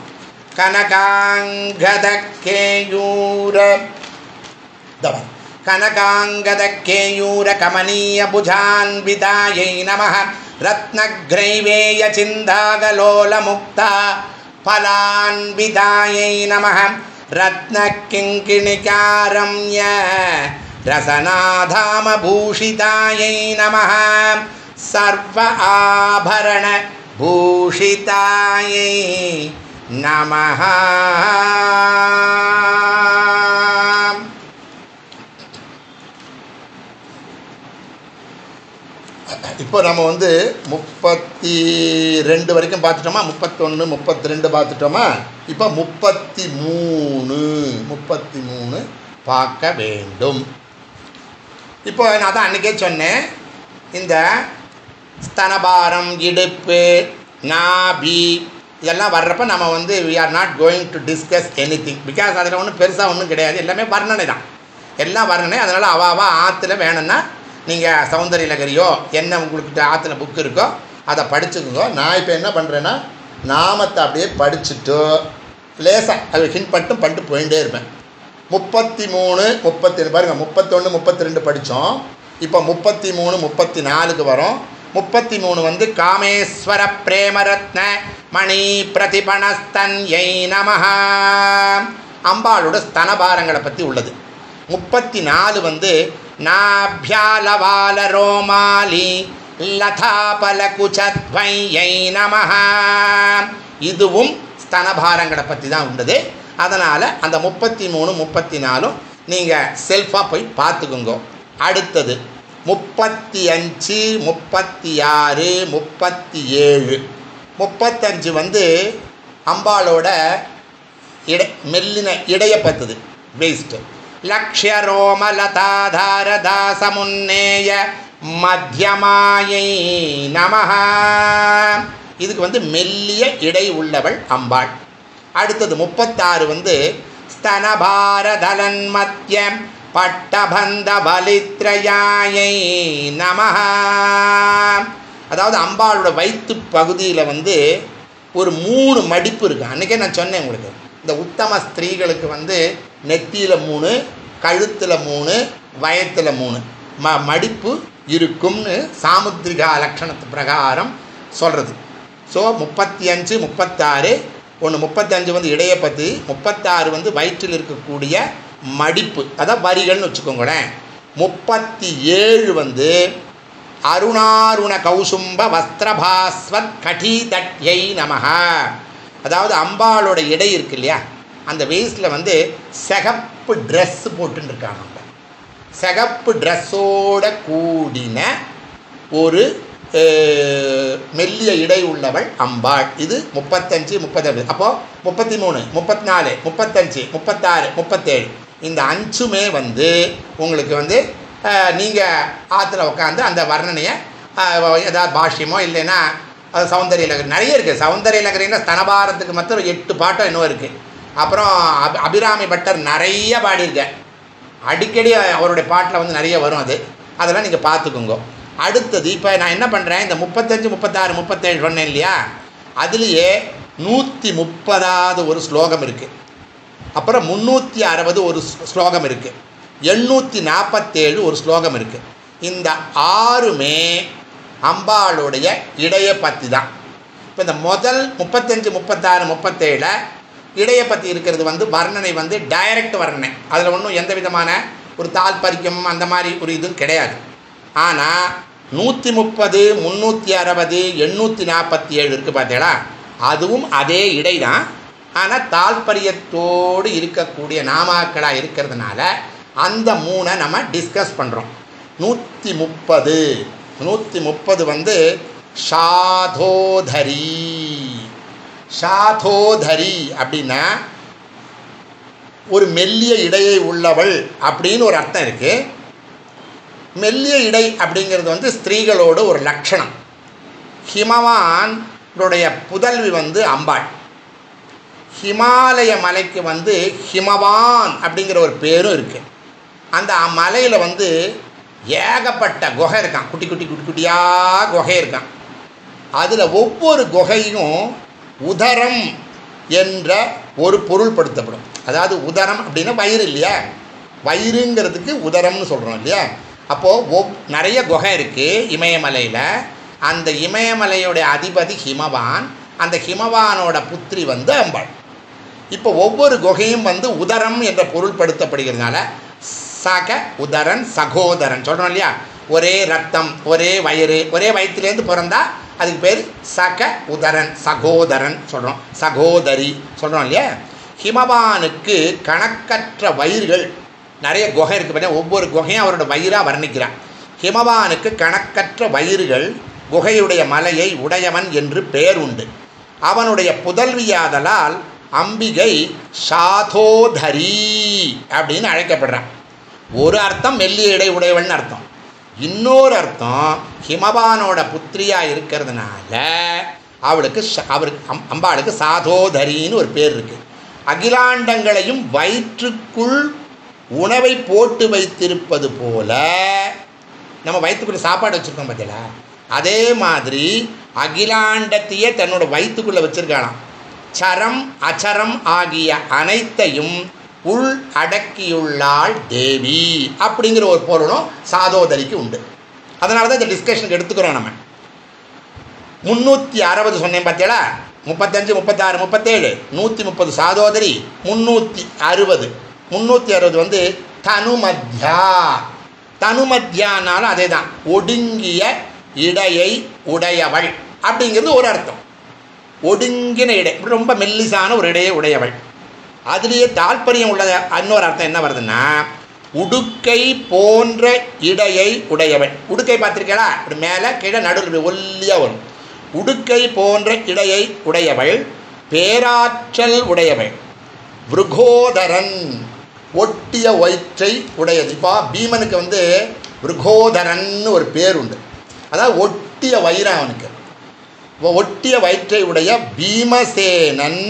கனகாங்கத கேயூர தவன் கனகாங்கத கேயூர கமனீய புஜான்விதாயை நம ரத்னக்ரைவேய சிந்தாகலோல முக்தா फलान्वितायै नमः रत्नकिङ्किणिकारम्य रसनाधामभूषितायै नमः सर्व आभरणभूषितायै नमः இப்போ நம்ம வந்து முப்பத்தி ரெண்டு வரைக்கும் பார்த்துட்டோமா முப்பத்தொன்று முப்பத்தி ரெண்டு பார்த்துட்டோமா இப்போ முப்பத்தி மூணு முப்பத்தி மூணு பார்க்க வேண்டும் இப்போ நான் தான் அன்றைக்கே சொன்னேன் இந்த ஸ்தனபாரம் இடுப்பு நாபி இதெல்லாம் வர்றப்ப நம்ம வந்து we are not going to discuss anything because அதில் ஒன்றும் பெருசாக ஒன்றும் கிடையாது எல்லாமே வர்ணனை தான் எல்லாம் வர்ணனை அதனால் அவாவா ஆற்றுல வேணும்னா நீங்கள் சௌந்தரிய நகரியோ என்ன உங்களுக்கு ஆற்றுல புக் இருக்கோ அதை படிச்சுக்கோங்க நான் இப்போ என்ன பண்ணுறேன்னா நாமத்தை அப்படியே படிச்சுட்டு லேசாக அது ஹிண்ட் பண்ணிட்டு பண்ணிட்டு போயிட்டே இருப்பேன் முப்பத்தி மூணு முப்பத்தி பாருங்கள் முப்பத்தொன்று முப்பத்தி ரெண்டு படித்தோம் இப்போ முப்பத்தி மூணு முப்பத்தி நாலுக்கு வரும் முப்பத்தி மூணு வந்து காமேஸ்வர பிரேமரத்ன மணி பிரதிபணஸ்தன்யை நமஹா அம்பாளோட ஸ்தனபாரங்களை பற்றி உள்ளது முப்பத்தி நாலு வந்து நாபியாலவால ரோமாலி லதாபல குச்சத்வையை நமஹா இதுவும் ஸ்தனபாரங்களை பற்றி தான் உள்ளது அதனால் அந்த முப்பத்தி மூணு முப்பத்தி நாலும் நீங்கள் செல்ஃபாக போய் பார்த்துக்குங்க அடுத்தது முப்பத்தி அஞ்சு முப்பத்தி ஆறு முப்பத்தி ஏழு முப்பத்தஞ்சு வந்து அம்பாளோட இட மெல்லின இடைய பத்துது வேஸ்ட்டு லக்ஷ்ய ரோமலதாதார தாசமுன்னேய மத்தியமாயை நமஹா இதுக்கு வந்து மெல்லிய இடை உள்ளவள் அம்பாள் அடுத்தது முப்பத்தாறு வந்து ஸ்தனபாரதலன் மத்தியம் பட்டபந்த பலித்ரயாயை நமஹா அதாவது அம்பாளோட வயிற்று பகுதியில் வந்து ஒரு மூணு மடிப்பு இருக்குது அன்றைக்கே நான் சொன்னேன் உங்களுக்கு இந்த உத்தம ஸ்திரீகளுக்கு வந்து நெத்தியில் மூணு கழுத்தில் மூணு வயத்தில் மூணு ம மடிப்பு இருக்கும்னு சாமுத்திரிகா லட்சணத்து பிரகாரம் சொல்கிறது ஸோ முப்பத்தி அஞ்சு முப்பத்தாறு ஒன்று முப்பத்தஞ்சு வந்து இடைய பத்து முப்பத்தாறு வந்து வயிற்றில் இருக்கக்கூடிய மடிப்பு அதான் வரிகள்னு வச்சுக்கோங்களேன் முப்பத்தி ஏழு வந்து அருணாருண கௌசும்ப வஸ்திரபாஸ்வத் கடீதட்யை நமஹ அதாவது அம்பாளோட இடை இருக்கு இல்லையா அந்த வேஸ்டில் வந்து சிகப்பு ட்ரெஸ் போட்டுன்னு இருக்காங்க அவங்க சிகப்பு ட்ரெஸ்ஸோட கூடின ஒரு அஹ், மெல்லிய இடை உள்ளவள் அம்பாள் இது முப்பத்தஞ்சு முப்பத்தஞ்சு அப்போது முப்பத்தி மூணு முப்பத்தி நாலு முப்பத்தஞ்சு முப்பத்தாறு முப்பத்தேழு இந்த அஞ்சுமே வந்து உங்களுக்கு வந்து நீங்கள் ஆற்றுல உட்காந்து அந்த வர்ணனையை அஹ், ஏதாவது பாஷ்யமோ இல்லைன்னா அது சௌந்தரிய லகரி நிறைய இருக்குது சௌந்தரிய லகரின்னா ஸ்தனபாரத்துக்கு மாத்திரம் எட்டு பாட்டம் இன்னும் இருக்குது அப்புறம் அபி அபிராமி பட்டர் நிறைய பாடியிருக்கேன் அடிக்கடி அவருடைய பாட்டில் வந்து நிறைய வரும் அது அதெல்லாம் நீங்கள் பார்த்துக்குங்க அடுத்தது இப்போ நான் என்ன பண்ணுறேன் இந்த முப்பத்தஞ்சு முப்பத்தாறு முப்பத்தேழு சொன்னேன் இல்லையா அதுலேயே நூற்றி முப்பதாவது ஒரு ஸ்லோகம் இருக்குது அப்புறம் முந்நூற்றி அறுபது ஒரு ஸ்லோ- ஸ்லோகம் இருக்குது எண்ணூற்றி நாற்பத்தேழு ஒரு ஸ்லோகம் இருக்குது இந்த ஆறுமே அம்பாளுடைய இடையை பற்றி தான் இப்போ இந்த முதல் முப்பத்தஞ்சு முப்பத்தாறு முப்பத்தேழில் இடையை பற்றி இருக்கிறது வந்து வர்ணனை வந்து டைரக்ட் வர்ணனை அதில் ஒன்றும் எந்த விதமான ஒரு தாற்பரிக்கம் அந்த மாதிரி ஒரு இதுவும் கிடையாது ஆனால் நூற்றி முப்பது முந்நூற்றி அறுபது எண்ணூற்றி நாற்பத்தி ஏழு இருக்குது பார்த்தீங்களா அதுவும் அதே இடை தான் ஆனால் தாற்பரியத்தோடு இருக்கக்கூடிய நாமாக்களாக இருக்கிறதுனால அந்த மூணை நம்ம டிஸ்கஸ் பண்ணுறோம் நூற்றி முப்பது நூற்றி முப்பது வந்து ஷாதோதரி ஷாதோதரி அப்படின்னா ஒரு மெல்லிய இடையை உள்ளவள் அப்படின்னு ஒரு அர்த்தம் இருக்குது மெல்லிய இடை அப்படிங்கிறது வந்து ஸ்திரீகளோட ஒரு லட்சணம் ஹிமவானுடைய புதல்வி வந்து அம்பாள் ஹிமாலய மலைக்கு வந்து ஹிமவான் அப்படிங்கிற ஒரு பேரும் இருக்குது அந்த மலையில் வந்து ஏகப்பட்ட குகை இருக்கான் குட்டி குட்டி குட்டி குட்டியாக குகை இருக்கான் அதில் ஒவ்வொரு குகையும் உதரம் என்ற ஒரு பொருள் படுத்தப்படும் அதாவது உதரம் அப்படின்னா வயிறு இல்லையா வயிறுங்கிறதுக்கு உதரம்னு சொல்கிறோம் இல்லையா அப்போது ஒவ் நிறைய குகை இருக்குது இமயமலையில் அந்த இமயமலையோட அதிபதி ஹிமவான் அந்த ஹிமவானோட புத்திரி வந்து அம்பாள் இப்போ ஒவ்வொரு குகையும் வந்து உதரம் என்ற பொருள்படுத்தப்படுகிறதுனால சக உதரன் சகோதரன் சொல்கிறோம் இல்லையா ஒரே ரத்தம் ஒரே வயிறு ஒரே வயிற்றுலேருந்து பிறந்தா அதுக்கு பேர் சக உதரன் சகோதரன் சொல்கிறோம் சகோதரி சொல்கிறோம் இல்லையா ஹிமவானுக்கு கணக்கற்ற வயிறுகள் நிறைய குகை இருக்குது பார்த்தீங்கன்னா ஒவ்வொரு குகையும் அவரோட வயிறாக வர்ணிக்கிறான் ஹிமவானுக்கு கணக்கற்ற வயிறுகள் குகையுடைய மலையை உடையவன் என்று பெயர் உண்டு அவனுடைய புதல்வியாதலால் அம்பிகை சாதோதரி அப்படின்னு அழைக்கப்படுறான் ஒரு அர்த்தம் மெல்லிய இடை உடையவன் அர்த்தம் இன்னொரு அர்த்தம் ஹிமவானோட புத்திரியா இருக்கிறதுனால அவளுக்கு ச- அவருக்கு அம்- அம்பாளுக்கு சாதோதரின்னு ஒரு பேர் இருக்கு அகிலாண்டங்களையும் வயிற்றுக்குள் உணவை போட்டு வைத்திருப்பது போல நம்ம வயிற்றுக்குள்ள சாப்பாடு வச்சுருக்கோம் பார்த்தீங்களா அதே மாதிரி அகிலாண்டத்தையே தன்னோட வயிற்றுக்குள்ளே வச்சிருக்காளாம் சரம் அச்சரம் ஆகிய அனைத்தையும் உள் அடக்கியுள்ளாள் தேவி அப்படிங்கிற ஒரு பொருளும் சாதோதரிக்கு உண்டு அதனால தான் இந்த டிஸ்கஷனுக்கு எடுத்துக்கிறோம் நம்ம முந்நூற்றி அறுபது சொன்னேன் பார்த்தீங்களா முப்பத்தஞ்சு முப்பத்தாறு முப்பத்தேழு நூற்றி முப்பது சாதோதரி முந்நூற்றி அறுபது முந்நூற்றி அறுபது வந்து தனுமத்யா தனுமத்யானாலும் அதே தான் ஒடுங்கிய இடையை உடையவள் அப்படிங்கிறது ஒரு அர்த்தம் ஒடுங்கின இடை ரொம்ப மெல்லிசான ஒரு இடையை உடையவள் அதுலேயே தாற்பயம் உள்ள இன்னொரு அர்த்தம் என்ன வருதுன்னா உடுக்கை போன்ற இடையை உடையவள் உடுக்கை பார்த்துருக்கீங்களா இப்படி மேலே கீழே நடுவில் ஒல்லியாக வரும் உடுக்கை போன்ற இடையை உடையவள் பேராற்றல் உடையவள் விருகோதரன் ஒட்டிய வயிற்றை உடையது இப்போ பீமனுக்கு வந்து விருகோதரன்னு ஒரு பேர் உண்டு அதாவது ஒட்டிய வயிறு அவனுக்கு ஒ- ஒட்டிய வயிற்றை உடைய பீமசேனன்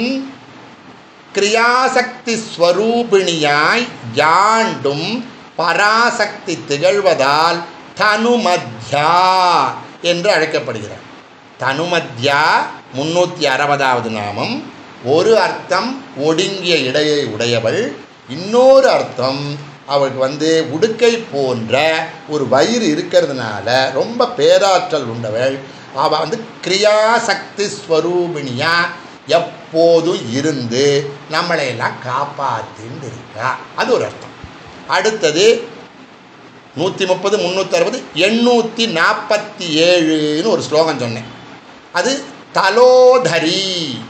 கிரியாசக்தி ஸ்வரூபிணியாய் யாண்டும் பராசக்தி திகழ்வதால் தனுமத்யா என்று அழைக்கப்படுகிறார் தனுமத்யா முன்னூற்றி அறுபதாவது நாமம் ஒரு அர்த்தம் ஒடுங்கிய இடையை உடையவள் இன்னொரு அர்த்தம் அவளுக்கு வந்து உடுக்கை போன்ற ஒரு வயிறு இருக்கிறதுனால ரொம்ப பேராற்றல் உண்டவள் அவள் வந்து கிரியாசக்தி ஸ்வரூபிணியா எப்போதும் இருந்து நம்மளையெல்லாம் காப்பாத்தின்னு இருக்கா அது ஒரு அர்த்தம் அடுத்தது நூற்றி முப்பது முந்நூற்றி அறுபது எண்ணூற்றி நாற்பத்தி ஏழுன்னு ஒரு ஸ்லோகம் சொன்னேன் அது தலோதரி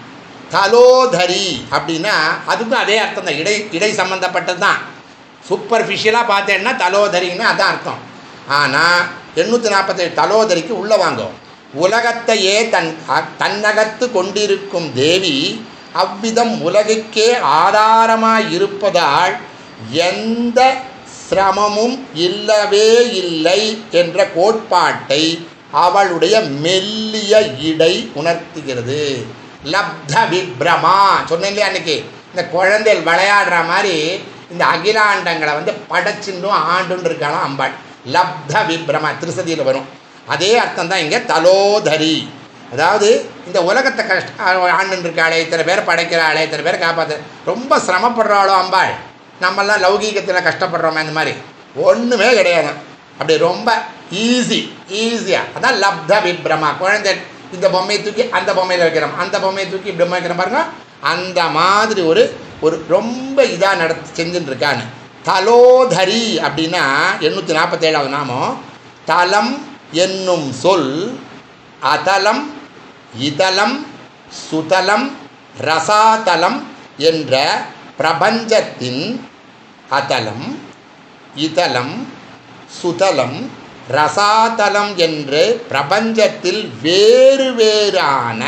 தலோதரி அப்படின்னா அதுக்கும் அதே அர்த்தம் தான் இடை இடை சம்மந்தப்பட்டது தான் சூப்பர்ஃபிஷியலாக பார்த்தேன்னா தலோதரின்னு அதான் அர்த்தம் ஆனால் எண்ணூற்றி நாற்பத்தேழு தலோதரிக்கு உள்ளே வாங்கும் உலகத்தையே தன் அ- தன்னகத்து கொண்டிருக்கும் தேவி அவ்விதம் உலகுக்கே ஆதாரமாய் இருப்பதால் எந்த சிரமமும் இல்லவே இல்லை என்ற கோட்பாட்டை அவளுடைய மெல்லிய இடை உணர்த்துகிறது லப்த விப்ரமா சொன்னேன் இல்லையா அன்னைக்கு இந்த குழந்தைகள் விளையாடுற மாதிரி இந்த அகிலாண்டங்களை வந்து படைச்சின்னும் ஆண்டுன்னு இருக்காளாம் அம்பாள் லப்த விப்ரமா திருசதியில் வரும் அதே அர்த்தம் தான் இங்கே தலோதரி அதாவது இந்த உலகத்தை கஷ்ட ஆண்டுன்னு இருக்காளே இத்தனை பேரை படைக்கிறாளே இத்தனை பேரை காப்பாற்ற ரொம்ப சிரமப்படுறாளோ அம்பாள் நம்மெல்லாம் லௌகீகத்தில் கஷ்டப்படுறோமே இந்த மாதிரி ஒன்றுமே கிடையாது அப்படி ரொம்ப ஈஸி ஈஸியாக அதான் லப்த விப்ரமா குழந்தை இந்த பொம்மையை தூக்கி அந்த பொம்மையில் வைக்கிறோம் அந்த பொம்மையை தூக்கி இப்படி வைக்கிறோம் பாருங்க அந்த மாதிரி ஒரு ஒரு ரொம்ப இதாக நடத்தி செஞ்சுட்டு இருக்கான்னு தலோதரி அப்படின்னா எண்ணூற்றி நாற்பத்தேழாவது நாமம் தலம் என்னும் சொல் அதலம் இதலம் சுதலம் ரசாதலம் என்ற பிரபஞ்சத்தின் அதலம் இதலம் சுதலம் ரசாதலம் என்று பிரபஞ்சத்தில் வேறு வேறான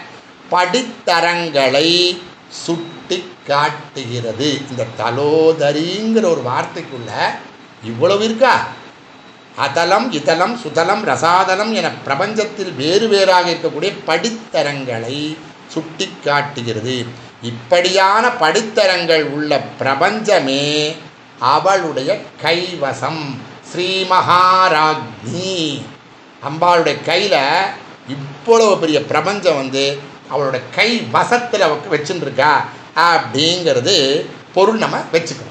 படித்தரங்களை சுட்டி காட்டுகிறது இந்த தலோதரிங்கிற ஒரு வார்த்தைக்குள்ள இவ்வளவு இருக்கா அதலம் இதலம் சுதலம் ரசாதலம் என பிரபஞ்சத்தில் வேறு வேறாக இருக்கக்கூடிய படித்தரங்களை சுட்டி காட்டுகிறது இப்படியான படித்தரங்கள் உள்ள பிரபஞ்சமே அவளுடைய கைவசம் ஸ்ரீமகாராஜ்னி அம்பாளுடைய கையில் இவ்வளவு பெரிய பிரபஞ்சம் வந்து அவளோட கை வசத்தில் வச்சுன்னு இருக்கா அப்படிங்கிறது பொருள் நம்ம வச்சுக்கணும்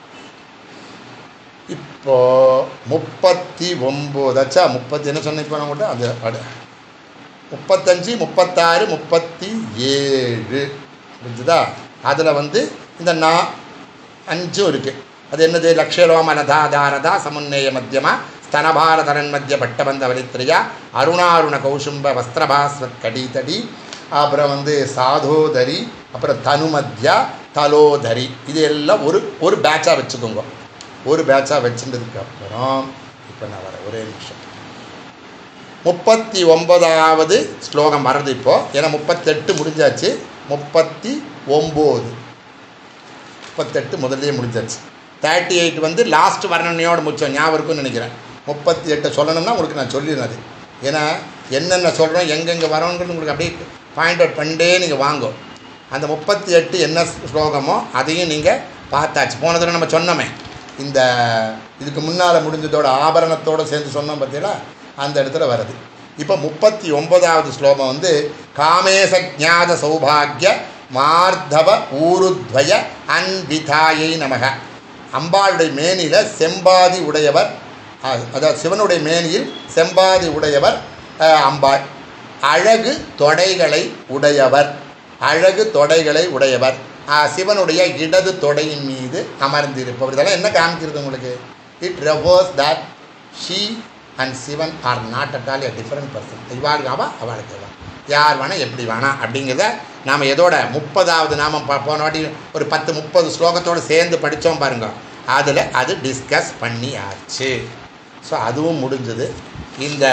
இப்போ முப்பத்தி ஒம்போதாச்சா முப்பத்தி என்ன சொன்னேன் இப்போ நான் கூட அது அது முப்பத்தஞ்சு முப்பத்தாறு முப்பத்தி ஏழு புரிஞ்சுதா அதில் வந்து இந்த நா அஞ்சும் இருக்குது அது என்னது லக்ஷரோமனதா தாரதா சமுன்னேய மத்தியமா ஸ்தனபாரதரன் மத்திய பட்டபந்த வலித்திரியா அருணாருண கௌசும்ப வஸ்திரபாஸ்வத் கடீதடி அப்புறம் வந்து சாதோதரி அப்புறம் தனுமத்யா தலோதரி இது எல்லாம் ஒரு ஒரு பேட்சாக வச்சுக்கோங்க ஒரு பேட்சாக வச்சுட்டதுக்கு அப்புறம் இப்போ நான் வரேன் ஒரே நிமிஷம் முப்பத்தி ஒன்பதாவது ஸ்லோகம் வருது இப்போ ஏன்னா முப்பத்தெட்டு முடிஞ்சாச்சு முப்பத்தி ஒம்பது முப்பத்தெட்டு முதல்லயே முடிஞ்சாச்சு தேர்ட்டி எயிட் வந்து லாஸ்ட் வர்ணனையோட முடிச்சோம் ஞாபகம் இருக்கும்னு நினைக்கிறேன் முப்பத்தி எட்டை சொல்லணும்னா உங்களுக்கு நான் சொல்லிடுறேன் அது ஏன்னா என்னென்ன சொல்கிறோம் எங்கெங்கே வரோங்கிறது உங்களுக்கு அப்படியே பாயிண்ட் அவுட் பண்ணிட்டே நீங்கள் வாங்கும் அந்த முப்பத்தி எட்டு என்ன ஸ்லோகமோ அதையும் நீங்கள் பார்த்தாச்சு போன தடவை நம்ம சொன்னோமே இந்த இதுக்கு முன்னால் முடிஞ்சதோட ஆபரணத்தோடு சேர்ந்து சொன்னோம் பார்த்தீங்களா அந்த இடத்துல வருது இப்போ முப்பத்தி ஒன்பதாவது ஸ்லோகம் வந்து காமேச ஞாத சௌபாகிய மார்தவ ஊருத்வய அன்பிதாயை நமக அம்பாளுடைய மேனியில் செம்பாதி உடையவர் அ- அதாவது சிவனுடைய மேனியில் செம்பாதி உடையவர் அஹ், அம்பாள் அழகு தொடைகளை உடையவர் அழகு தொடைகளை உடையவர் அஹ், சிவனுடைய இடது தொடையின் மீது அமர்ந்திருப்பவர் இதெல்லாம் என்ன காமிக்கிறது உங்களுக்கு it reverse that she and Sivan are not at all a different person இவாளுக்கு அவா அவளுக்கு அவா யார் வேணால் எப்படி வேணாம் அப்படிங்கிறத நாம் எதோட முப்பதாவது நாம ப- போன வாட்டி ஒரு பத்து முப்பது ஸ்லோகத்தோடு சேர்ந்து படித்தோம் பாருங்க அதில் அது டிஸ்கஸ் பண்ணியாச்சு ஸோ அதுவும் முடிஞ்சது இந்த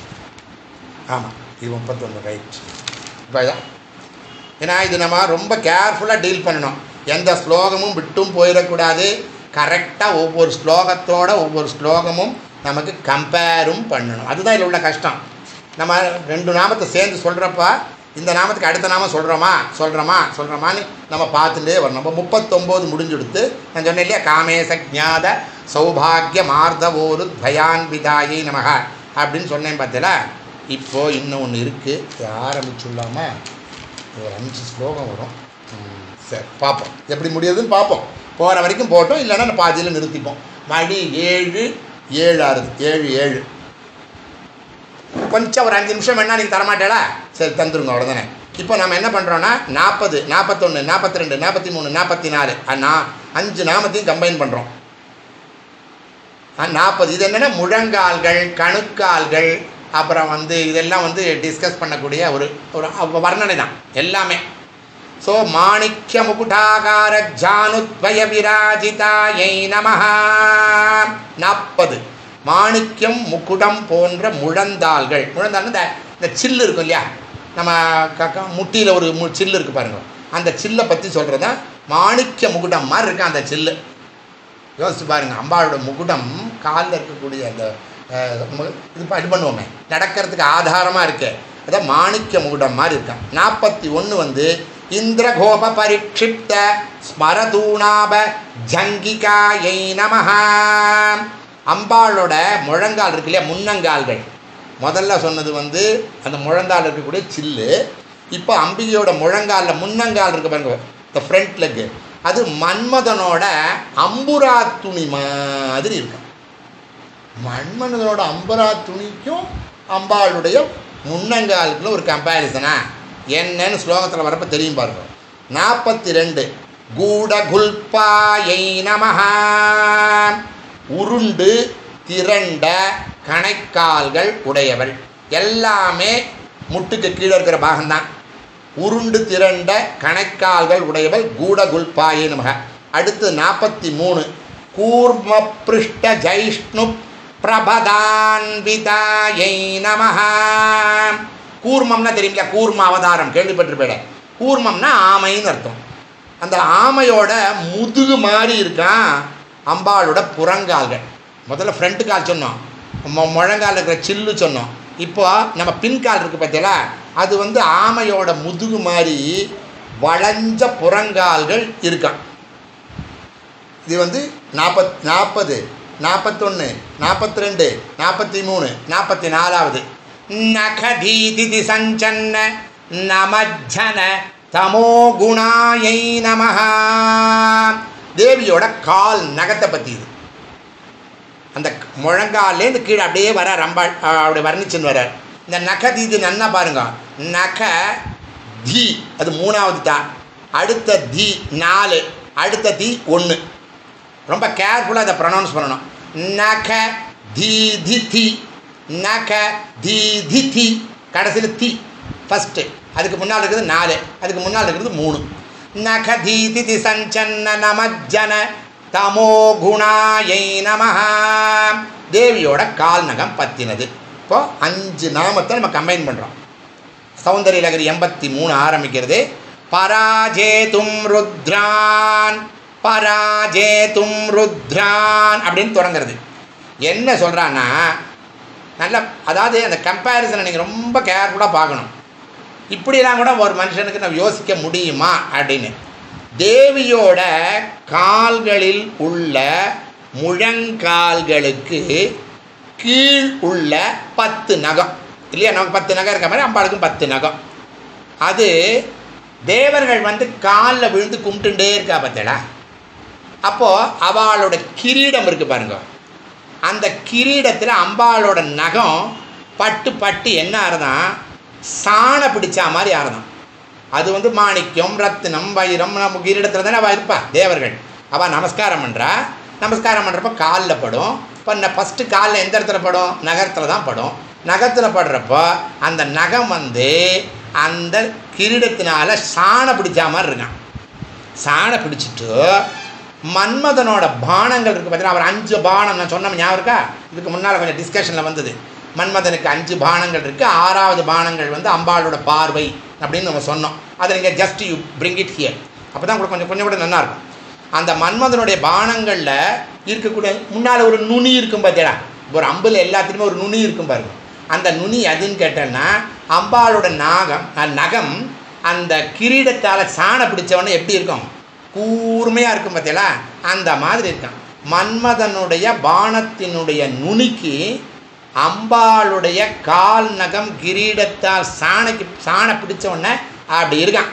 ஆமாம் இது முப்பத்தொன்று ரைட் இப்போ இதான் ஏன்னா இது நம்ம ரொம்ப கேர்ஃபுல்லாக டீல் பண்ணணும் எந்த ஸ்லோகமும் விட்டும் போயிடக்கூடாது கரெக்டாக ஒவ்வொரு ஸ்லோகத்தோட ஒவ்வொரு ஸ்லோகமும் நமக்கு கம்பேரும் பண்ணணும் அதுதான் இதில் உள்ள கஷ்டம் நம்ம ரெண்டு நாமத்தை சேர்ந்து சொல்கிறப்ப இந்த நாமத்துக்கு அடுத்த நாமம் சொல்கிறோமா சொல்கிறோமா சொல்கிறோமான்னு நம்ம பார்த்துட்டே வரணும் நம்ம முப்பத்தொம்போது முடிஞ்சுடுத்து நான் சொன்னேன் இல்லையா காமேச ஜாத சௌபாகிய மார்தவோரு பயான்விதாயை நமக அப்படின்னு சொன்னேன் பார்த்தீங்களா இப்போது இன்னும் ஒன்று இருக்குது ஆரம்பிச்சுள்ளாமா ஒரு அஞ்சு ஸ்லோகம் வரும் ம், சரி பார்ப்போம் எப்படி முடியுதுன்னு பார்ப்போம் போகிற வரைக்கும் போட்டோம் இல்லைன்னா நான் பாதியில் நிறுத்திப்போம் மணி ஏழு ஏழு ஆறுது ஏழு ஏழு கொஞ்சம் ஒரு அஞ்சு நிமிஷம் வேணா நீங்கள் தரமாட்டேடா சரி தந்துருங்க அவ்வளோதானே இப்போ நம்ம என்ன பண்ணுறோன்னா நாற்பது நாற்பத்தொன்று நாற்பத்தி ரெண்டு நாற்பத்தி மூணு நாற்பத்தி நாலு நான் அஞ்சு நாமத்தையும் கம்பைன் பண்ணுறோம் நாற்பது இது என்னென்னா முழங்கால்கள் கணுக்கால்கள் அப்புறம் வந்து இதெல்லாம் வந்து டிஸ்கஸ் பண்ணக்கூடிய ஒரு ஒரு அவ- வர்ணனை தான் எல்லாமே ஸோ மாணிக்ய முகுடாகார ஜானுத்வய விராஜிதாயை நமஹ நாற்பது மாணிக்கம் முக்குடம் போன்ற முழந்தாள்கள் முழந்தாள் இந்த இந்த சில்லு இருக்கும் இல்லையா நம்ம க க- முட்டியில் ஒரு மு சில்லு இருக்குது பாருங்க அந்த சில்லை பற்றி சொல்கிறது தான் மாணிக்க முகுடம் மாதிரி இருக்கு அந்த சில்லு யோசிச்சு பாருங்க அம்பாளோட முகுடம் காலில் இருக்கக்கூடிய அந்த அஹ், மு- இது ப- இது பண்ணுவோமே நடக்கிறதுக்கு ஆதாரமாக இருக்கு அதான் மாணிக்க முகுடம் மாதிரி இருக்கான் நாற்பத்தி ஒன்று வந்து இந்திரகோப பரிக்ஷிப்த ஸ்மரதூணாப ஜங்கிகாயை நமஹ அம்பாளோட முழங்கால் இருக்கு இல்லையா முன்னங்கால்கள் முதல்ல சொன்னது வந்து அந்த முழங்கால் இருக்கக்கூடிய சில்லு இப்போ அம்பிகையோட முழங்காலில் முன்னங்கால் இருக்கு பாருங்க இந்த ஃப்ரண்ட் லெக்கு அது மன்மதனோட அம்புரா துணி மாதிரி இருக்கு மன்மதனோட அம்புரா துணிக்கும் அம்பாளுடைய முன்னங்காலுக்குள்ள ஒரு கம்பேரிசனா என்னன்னு ஸ்லோகத்தில் வரப்ப தெரியும் பாருங்க நாற்பத்தி ரெண்டு கூடகுல்பாயை நமஹா உருண்டு திரண்ட கணைக்கால்கள் உடையவள் எல்லாமே முட்டுக்கு கீழே இருக்கிற பாகம்தான் உருண்டு திரண்ட கணைக்கால்கள் உடையவள் கூடகுல்பாயை நமக அடுத்து நாற்பத்தி மூணு கூர்ம பிருஷ்ட ஜைஷ்ணு பிரபதான்விதாயை நமஹ கூர்மம்னா தெரியுங்களா கூர்ம அவதாரம் கேள்விப்பட்டிருப்பேட கூர்மம்னா ஆமைன்னு அர்த்தம் அந்த ஆமையோட முதுகு மாதிரி இருக்கான் அம்பாளோட புறங்கால்கள் முதல்ல ஃப்ரண்ட் கால் சொன்னோம் மொ- முழங்கால் இருக்கிற சில்லு சொன்னோம் இப்போ நம்ம பின்கால் இருக்கு பார்த்தீங்களா அது வந்து ஆமையோட முதுகு மாதிரி வளைஞ்ச புறங்கால்கள் இருக்கான் இது வந்து நாற்பத் நாற்பது நாற்பத்தொன்று நாற்பத்தி ரெண்டு நாற்பத்தி மூணு நாற்பத்தி நாலாவது நகதீதி சஞ்சன்ன நமஜன தமோ குணாயை நமஹ தேவியோட கால் நகத்தை பற்றி இது அந்த முழங்கால்லேருந்து கீழே அப்படியே வர ரம்பா அப்படி வர்ணிச்சுன்னு வர்றார் இந்த நகதீதி நன்னா பாருங்க நக தி அது மூணாவது தா அடுத்த தி நாலு அடுத்த தி ஒன்று ரொம்ப கேர்ஃபுல்லாக அதை ப்ரொனவுன்ஸ் பண்ணணும் நக தி தி தி நக தி தி தி கடைசியில் தி ஃபஸ்ட்டு அதுக்கு முன்னால் இருக்கிறது நாலு அதுக்கு முன்னால் இருக்கிறது மூணு நக தி தி தி சஞ்சன்ன நமஜன தமோ குணாயை நமஹ தேவியோட கால் நகம் பத்தினது இப்போ அஞ்சு நாமத்தை நம்ம கம்பைன் பண்ணுறோம் சௌந்தரிய லகரி எண்பத்தி மூணு ஆரம்பிக்கிறது பராஜேதும் ருத்ரான் பராஜேதும் ருத்ரான் அப்படின்னு தொடங்குறது என்ன சொல்கிறான்னா நல்ல அதாவது அந்த கம்பேரிசனை நீங்கள் ரொம்ப கேர்ஃபுல்லாக பார்க்கணும் இப்படிலாம் கூட ஒரு மனுஷனுக்கு நம்ம யோசிக்க முடியுமா அப்படின்னு தேவியோட கால்களில் உள்ள முழங்கால்களுக்கு கீழ் உள்ள பத்து நகம் இல்லையா நமக்கு பத்து நகம் இருக்க மாதிரி அம்பாளுக்கும் பத்து நகம் அது தேவர்கள் வந்து காலில் விழுந்து கும்பிட்டுட்டே இருக்கா பார்த்தேடா அப்போது அவளோட கிரீடம் இருக்கு பாருங்க அந்த கிரீடத்தில் அம்பாளோட நகம் பட்டு பட்டு என்ன ஆறுதான் சாணை பிடிச்சா மாதிரி ஆறுதான் அது வந்து மாணிக்கம் ரத்தினம் வைரம் நம்ம கிரீடத்தில் தானே அவள் இருப்பா தேவர்கள் அவள் நமஸ்காரம் பண்ணுறா நமஸ்காரம் பண்ணுறப்ப காலில் படும் இப்போ நான் ஃபஸ்ட்டு காலில் எந்த இடத்துல படும் நகரத்தில் தான் படும் நகத்தில் படுறப்போ அந்த நகம் வந்து அந்த கிரீடத்தினால சாணை பிடிச்சா மாதிரி இருக்கான் சாணை பிடிச்சிட்டு மன்மதனோட பானங்கள் இருக்குது பார்த்தீங்கன்னா அவர் அஞ்சு பானம் நான் சொன்ன ஞாபகம் இருக்கா இதுக்கு முன்னால் கொஞ்சம் டிஸ்கஷனில் வந்தது மன்மதனுக்கு அஞ்சு பானங்கள் இருக்குது ஆறாவது பானங்கள் வந்து அம்பாளோட பார்வை அப்படின்னு நம்ம சொன்னோம் அதை நீங்கள் just you bring it here அப்போ தான் உங்களுக்கு கொஞ்சம் கொஞ்சம் கூட நல்லா இருக்கும் அந்த மன்மதனுடைய பானங்களில் இருக்கக்கூடிய முன்னால் ஒரு நுனி இருக்கும் பார்த்தீங்களா ஒரு அம்பில் எல்லாத்துலேயுமே ஒரு நுனி இருக்கும் பாருங்க அந்த நுனி எதுன்னு கேட்டேன்னா அம்பாளோட நாகம் அஹ், நகம் அந்த கிரீடத்தால் சாணை பிடிச்சவொடனே எப்படி இருக்கும் கூர்மையாக இருக்கும் பார்த்தீங்களா அந்த மாதிரி இருக்கான் மன்மதனுடைய பானத்தினுடைய நுனிக்கு அம்பாளுடைய கால் நகம் கிரீடத்தால் சாணைக்கு சாணை பிடிச்ச உடனே அப்படி இருக்கான்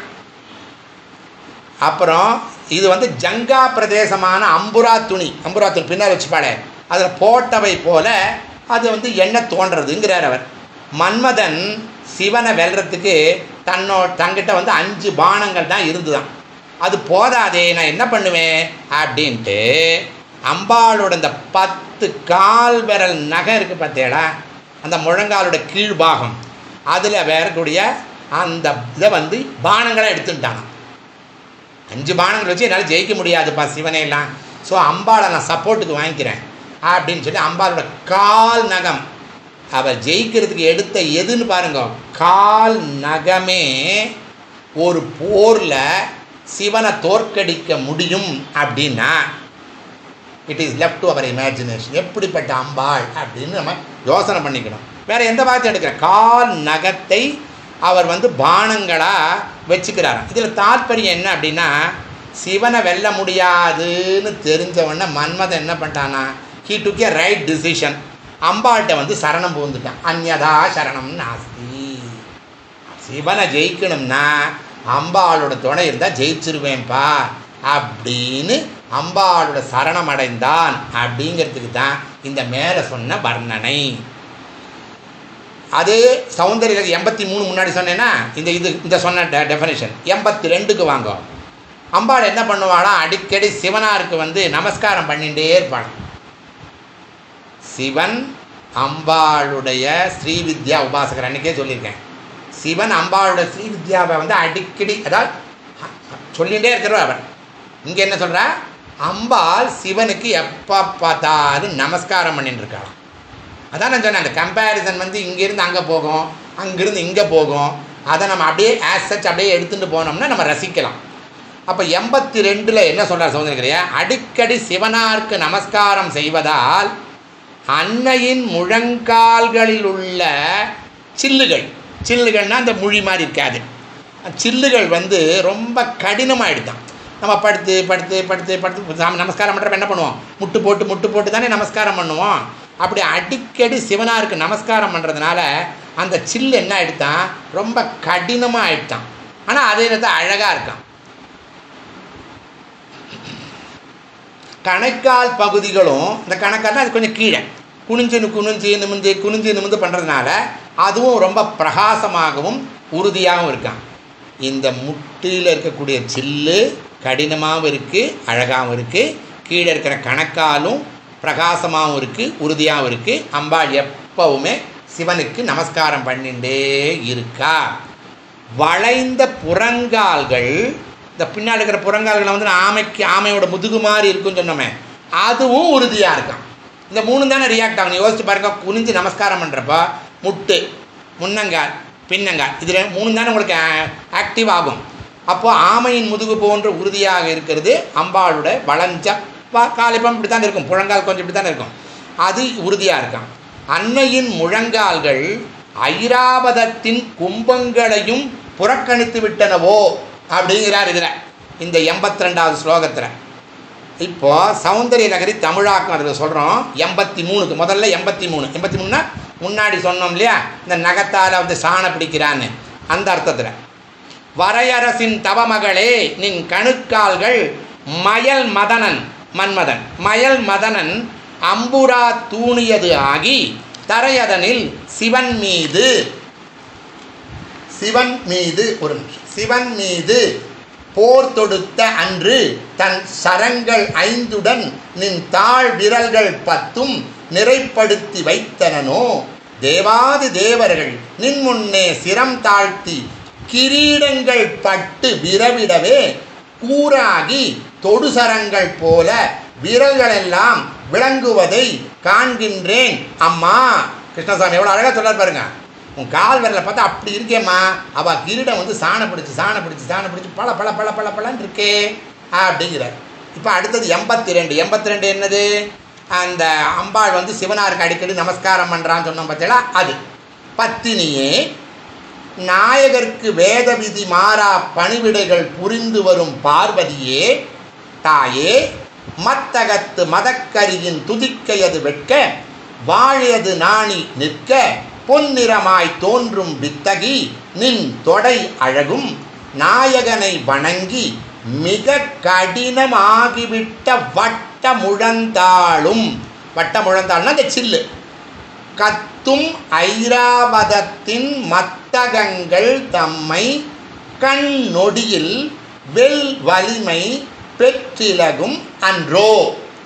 அப்புறம் இது வந்து ஜங்கா பிரதேசமான அம்புரா துணி அம்புரா துணி பின்னால் வச்சுப்பாளே அதில் போட்டவை போல அது வந்து எண்ணெய் தோன்றதுங்கிறார் அவர் மன்மதன் சிவனை வெல்றதுக்கு தன்னோ தங்கிட்ட வந்து அஞ்சு பானங்கள் தான் இருந்துதான் அது போதாதே நான் என்ன பண்ணுவேன் அப்படின்ட்டு அம்பாளோட இந்த பத்து கால் விரல் நகை இருக்குது பார்த்தேடா அந்த முழங்காலோட கீழ்பாகம் அதில் வேறக்கூடிய அந்த இதை வந்து பானங்களை எடுத்துட்டான் அஞ்சு பானங்கள் வச்சு என்னால் ஜெயிக்க முடியாதுப்பா சிவனே எல்லாம் ஸோ அம்பாளை நான் சப்போர்ட்டுக்கு வாங்கிக்கிறேன் அப்படின்னு சொல்லி அம்பாளோட கால் நகம் அவள் ஜெயிக்கிறதுக்கு எடுத்த எதுன்னு பாருங்க கால் நகமே ஒரு போரில் சிவனை தோற்கடிக்க முடியும் அப்படின்னா it is left to our imagination எப்படிப்பட்ட அம்பாள் அப்படின்னு நம்ம யோசனை பண்ணிக்கணும் வேற எந்த வார்த்தை எடுக்கிற கால் நகத்தை அவர் வந்து பானங்களாக வச்சுக்கிறாராம் இதில் தாற்பயம் என்ன அப்படின்னா சிவனை வெல்ல முடியாதுன்னு தெரிஞ்சவொடனே மன்மதன் என்ன பண்ணிட்டானா he took a right decision அம்பாள்கிட்ட வந்து சரணம் புகுந்துட்டான் அந்யதா சரணம் நாஸ்தி சிவனை ஜெயிக்கணும்னா அம்பாளோட துணை இருந்தால் ஜெயிச்சிருவேன்ப்பா அப்படின்னு அம்பாளோட சரணம் அடைந்தான் அப்படிங்கிறதுக்கு தான் இந்த மேலே சொன்ன வர்ணனை அதே சௌந்தர்ய எண்பத்தி மூணு முன்னாடி சொன்னேன்னா இந்த இது இந்த சொன்ன டெ டெஃபனிஷன் எண்பத்தி ரெண்டுக்கு வாங்க அம்பாள் என்ன பண்ணுவாளா அடிக்கடி சிவனாருக்கு வந்து நமஸ்காரம் பண்ணிகிட்டே இருப்பாள் சிவன் அம்பாளுடைய ஸ்ரீவித்யா உபாசகர் அன்றைக்கே சொல்லியிருக்கேன் சிவன் அம்பாளுடைய ஸ்ரீவித்யாவை வந்து அடிக்கடி அதாவது சொல்லிகிட்டே இருக்கிறவர் அவர் இங்கே என்ன சொல்கிறா அம்பாள் சிவனுக்கு எப்போ பார்த்தாலும் நமஸ்காரம் பண்ணிட்டு இருக்காளாம் அதான் நான் சொன்னேன் அந்த கம்பேரிசன் வந்து இங்கேருந்து அங்கே போகும் அங்கேருந்து இங்கே போகும் அதை நம்ம அப்படியே ஆஸ் சச் அப்படியே எடுத்துகிட்டு போனோம்னா நம்ம ரசிக்கலாம் அப்போ எண்பத்தி ரெண்டில் என்ன சொல்கிறார் சௌந்தரகிரியா அடிக்கடி சிவனாருக்கு நமஸ்காரம் செய்வதால் அன்னையின் முழங்கால்களில் உள்ள சில்லுகள் சில்லுகள்னா அந்த மொழி மாதிரி இருக்காது சில்லுகள் வந்து ரொம்ப கடினமாகிடுதான் நம்ம படுத்து படுத்து படுத்து படுத்து சாமி நமஸ்காரம் பண்ணுறப்ப என்ன பண்ணுவோம் முட்டு போட்டு முட்டு போட்டு தானே நமஸ்காரம் பண்ணுவோம் அப்படி அடிக்கடி சிவனாருக்கு நமஸ்காரம் பண்ணுறதுனால அந்த சில்லு என்ன ஆகிடுதான் ரொம்ப கடினமாக ஆகிட்டான் ஆனால் அதே நேரத்தில் அழகாக இருக்கான் கணைக்கால் பகுதிகளும் இந்த கணக்கால்னா அது கொஞ்சம் கீழே குனிஞ்சு குனிஞ்சு நிமிந்து குனிஞ்சு நிமிந்து பண்ணுறதுனால அதுவும் ரொம்ப பிரகாசமாகவும் உறுதியாகவும் இருக்கான் இந்த முட்டியில் இருக்கக்கூடிய சில்லு கடினமாகவும் இருக்குது அழகாகவும் இருக்குது கீழே இருக்கிற கணக்காலும் பிரகாசமாகவும் இருக்குது உறுதியாகவும் இருக்குது அம்பாள் எப்பவுமே சிவனுக்கு நமஸ்காரம் பண்ணிகிட்டே இருக்கா வளைந்த புறங்கால்கள் இந்த பின்னாடி இருக்கிற புறங்கால்களை வந்து ஆமைக்கு ஆமையோட முதுகு மாதிரி இருக்குன்னு சொன்னோமே அதுவும் உறுதியாக இருக்கான் இந்த மூணு தானே ரியாக்ட் ஆகும் யோசிச்சு பாருங்க குனிஞ்சு நமஸ்காரம் பண்ணுறப்ப முட்டு முன்னங்கால் பின்னங்கால் இதில் மூணு தானே உங்களுக்கு ஆக்டிவ் ஆகும் அப்போது ஆமையின் முதுகு போன்ற உறுதியாக இருக்கிறது அம்பாளோட வளைஞ்ச காலிப்பம் இப்படி தான் இருக்கும் புழங்கால் கொஞ்சம் இப்படி தானே இருக்கும் அது உறுதியாக இருக்கான் அன்னையின் முழங்கால்கள் ஐராவதத்தின் கும்பங்களையும் புறக்கணித்து விட்டனவோ அப்படிங்கிறார் இதில் இந்த எண்பத்தி ரெண்டாவது ஸ்லோகத்தில் இப்போ சௌந்தரிய நகரி தமிழாக்கம் அதில் சொல்கிறோம் எண்பத்தி மூணுக்கு முதல்ல எண்பத்தி மூணு எண்பத்தி மூணுனா முன்னாடி சொன்னோம் இல்லையா இந்த நகத்தால் வந்து சாண பிடிக்கிறான்னு அந்த அர்த்தத்தில் வரையரசின் தவமகளே நின் கணுக்கால்கள் மயல் மதனன் மன்மதன் மயல் மதனன் அம்புரா தூணியது ஆகி தரையதனில் சிவன் மீது சிவன் மீது ஒரு நிமிஷம் சிவன் மீது போர் தொடுத்த அன்று தன் சரங்கள் ஐந்துடன் நின் தாழ் விரல்கள் பத்தும் நிறைப்படுத்தி வைத்தனனோ தேவாதி தேவர்கள் நின் முன்னே சிரம் தாழ்த்தி கிரீடங்கள் பட்டு விரவிடவே கூறாகி தொடுசரங்கள் போல விரல்களெல்லாம் விளங்குவதை காண்கின்றேன் அம்மா கிருஷ்ணசாமி எவ்வளோ அழகாக சொல்றார் பாருங்க உன் கால் விரலை பார்த்தா அப்படி இருக்கேம்மா அவள் கிரீடம் வந்து சாணை பிடிச்சி சாணை பிடிச்சி சாணை பிடிச்சி பல பல பல பல பலன்னு இருக்கே அப்படிங்கிறார் இப்போ அடுத்தது எண்பத்தி ரெண்டு எண்பத்தி ரெண்டு என்னது அந்த அம்பாள் வந்து சிவனாருக்கு அடிக்கடி நமஸ்காரம் பண்ணுறான்னு சொன்னோம் பார்த்தீங்களா அது பத்தினியே நாயகருக்கு வேத விதி மாறா பணிவிடைகள் புரிந்து வரும் பார்வதியே தாயே மத்தகத்து மதக்கரியின் துதிக்கையது வெட்க வாழியது நாணி நிற்க பொன்னிறமாய் தோன்றும் வித்தகி நின் தொடை அழகும் நாயகனை வணங்கி மிக கடினமாகிவிட்ட வட்ட முழந்தாளும் வட்ட முழந்தாள்னா அந்த சில்லு கத்தும் ஐராவதத்தின் மத்தகங்கள் தம்மை கண் நொடியில் வெல் வலிமை பெற்றிலகும் அன்றோ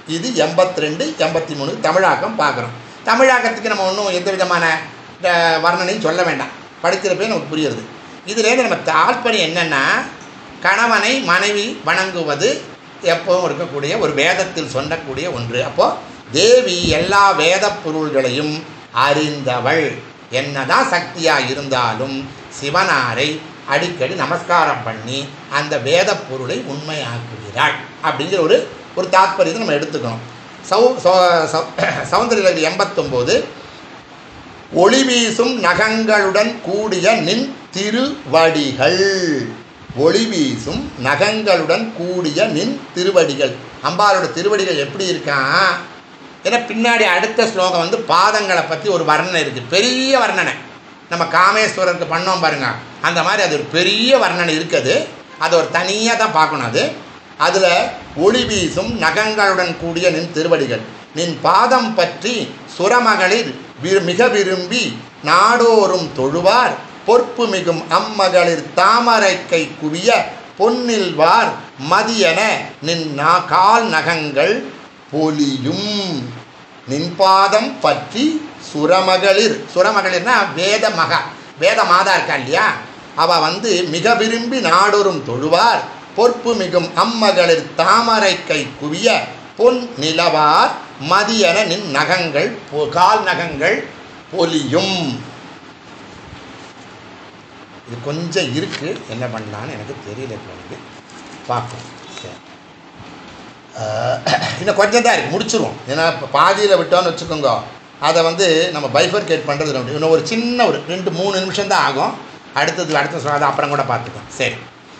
இது எண்பத்தி ரெண்டு எண்பத்தி மூணு தமிழாக்கம் பார்க்குறோம் தமிழாக்கத்துக்கு நம்ம ஒன்றும் எந்த விதமான அஹ், வர்ணனையும் சொல்ல வேண்டாம் படிக்கிறப்பே நமக்கு புரியுறது இதுலேருந்து நம்ம தாற்பயம் என்னென்னா கணவனை மனைவி வணங்குவது எப்பவும் இருக்கக்கூடிய ஒரு வேதத்தில் சொல்லக்கூடிய ஒன்று அப்போது தேவி எல்லா வேத பொருள்களையும் அறிந்தவள் என்னதான் சக்தியாக இருந்தாலும் சிவனாரை அடிக்கடி நமஸ்காரம் பண்ணி அந்த வேத பொருளை உண்மையாக்குகிறாள் அப்படிங்கிற ஒரு ஒரு தாத்பரியத்தை நம்ம எடுத்துக்கணும் சௌ சௌ- சௌ- சௌந்தர்ய எண்பத்தொம்போது ஒளி வீசும் நகங்களுடன் கூடிய நின் திருவடிகள் ஒளி வீசும் நகங்களுடன் கூடிய நின் திருவடிகள் அம்பாளோட திருவடிகள் எப்படி இருக்கான் ஏன்னா பின்னாடி அடுத்த ஸ்லோகம் வந்து பாதங்களை பற்றி ஒரு வர்ணனை இருக்குது பெரிய வர்ணனை நம்ம காமேஸ்வரருக்கு பண்ணோம் பாருங்க அந்த மாதிரி அது ஒரு பெரிய வர்ணனை இருக்குது அது ஒரு தனியாக தான் பார்க்கணும் அது அதில் ஒளி வீசும் நகங்களுடன் கூடிய நின் திருவடிகள் நின் பாதம் பற்றி சுரமகளிர் வி- மிக விரும்பி நாடோறும் தொழுவார் பொற்பு மிகும் அம்மகளிர் தாமரைக்கை குவிய பொன்னில் வார் மதியன நின் நா கால் நகங்கள் பொலியும் நின்பாதம் பற்றி சுரமகளிர் சுரமகளிர்னா வேத மகா வேத மாதா இருக்கா இல்லையா அவ வந்து மிக விரும்பி நாடொரும் தொழுவார் பொற்பு மிகும் அம்மகளிர் தாமரை கை குவிய பொன் நிலவார் மதியன நின் நகங்கள் பொ- கால் நகங்கள் பொலியும் இது கொஞ்சம் இருக்கு என்ன பண்ணலான்னு எனக்கு தெரியல இப்போ எனக்கு பார்ப்போம் சரி ஆஹ், இன்னும் கொஞ்சம் தான் இருக்குது முடிச்சிருவோம் ஏன்னா இப்போ பாதியில் விட்டோம்னு வச்சுக்கோங்க அதை வந்து நம்ம பைஃபர்கேட் பண்ணுறது நம்ம இன்னும் ஒரு சின்ன ஒரு ரெண்டு மூணு நிமிஷம் தான் ஆகும் அடுத்தது அடுத்த சொல்லாத அப்புறம் கூட பார்த்துக்கோம் சரி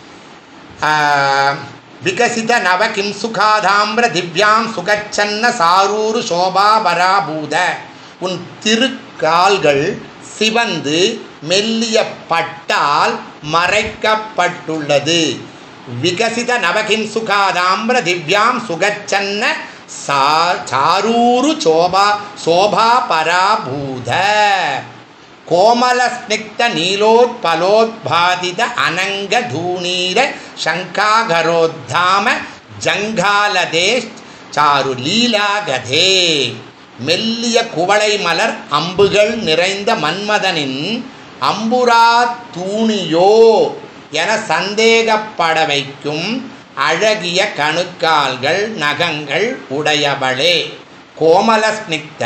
ஆஹ், விகசித நவ கிம் சுகாதாம்பிர திவ்யாம் சுகச்சன்ன சாரூரு சோபா பராபூத உன் திருக்கால்கள் சிவந்து மெல்லிய பட்டால் மறைக்கப்பட்டுள்ளது விகசித நவகிம் சுகாதாம்பிர திவ்யாம் சுகச்சன்ன சா சாரூரு சோபா சோபா பராபூத கோமலஸ்னிக்த நீலோத்பலோத்பாதித அனங்க தூணீர சங்காகரோத்தாம ஜங்காலதே சாரு லீலாகதே மெல்லிய குவளை மலர் அம்புகள் நிறைந்த மன்மதனின் அம்புரா தூணியோ என சந்தேகப்பட வைக்கும் அழகிய கணுக்கால்கள் நகங்கள் உடையவளே கோமலஸ்னிக்த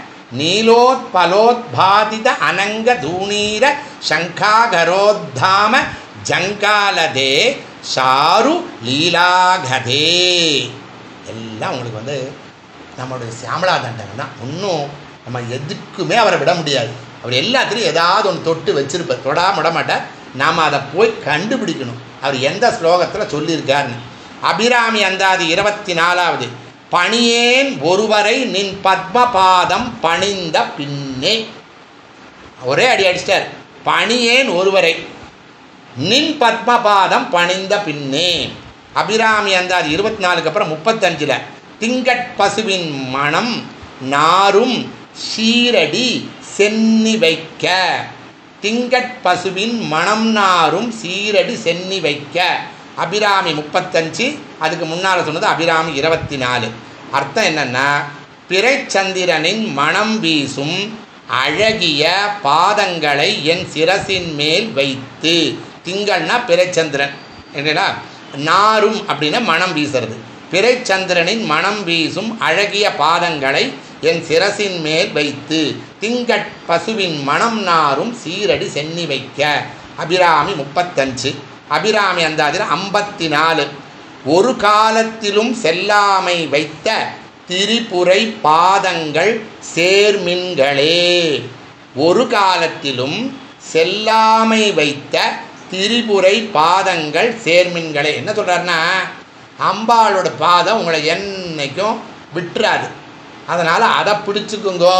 நீலோத்பலோத்பாதித அனங்க தூணீர சங்காகரோத்தாம ஜங்காலதே சாரு லீலாகதே எல்லாம் உங்களுக்கு வந்து நம்மளுடைய சியாமலா தண்டகம் தான் இன்னும் நம்ம எதுக்குமே அவரை விட முடியாது அவர் எல்லாத்துலேயும் ஏதாவது ஒன்று தொட்டு வச்சிருப்பார் தொடாம விட மாட்டார் நாம் அதை போய் கண்டுபிடிக்கணும் அவர் எந்த ஸ்லோகத்தில் சொல்லியிருக்காருன்னு அபிராமி அந்தாதி இருபத்தி நாலாவது பணியேன் ஒருவரை நின் பத்மபாதம் பணிந்த பின்னே ஒரே அடி அடிச்சிட்டார் பணியேன் ஒருவரை நின் பத்மபாதம் பணிந்த பின்னே அபிராமி அந்தாதி இருபத்தி நாலுக்கு அப்புறம் முப்பத்தஞ்சில் திங்கட் பசுவின் மனம் நாரும் சீரடி சென்னி வைக்க திங்கட் பசுவின் மனம் நாரும் சீரடி சென்னி வைக்க அபிராமி முப்பத்தஞ்சு அதுக்கு முன்னால் சொன்னது அபிராமி இருபத்தி நாலு அர்த்தம் என்னன்னா பிறைச்சந்திரனின் மனம் வீசும் அழகிய பாதங்களை என் சிரசின் மேல் வைத்து திங்கள்னா பிறைச்சந்திரன் என்னடா நாரும் அப்படின்னா மனம் வீசுறது பிறைச்சந்திரனின் மனம் வீசும் அழகிய பாதங்களை என் சிரசின் மேல் வைத்து திங்கட் பசுவின் மனம் நாரும் சீரடி சென்னி வைக்க அபிராமி முப்பத்தஞ்சு அபிராமி அந்த அதில் ஐம்பத்தி நாலு ஒரு காலத்திலும் செல்லாமை வைத்த திரிபுரை பாதங்கள் சேர்மின்களே ஒரு காலத்திலும் செல்லாமை வைத்த திரிபுரை பாதங்கள் சேர்மின்களே என்ன சொல்கிறாருன்னா அம்பாளோட பாதம் உங்களை என்னைக்கும் விட்டுறாது அதனால் அதை பிடிச்சுக்குங்கோ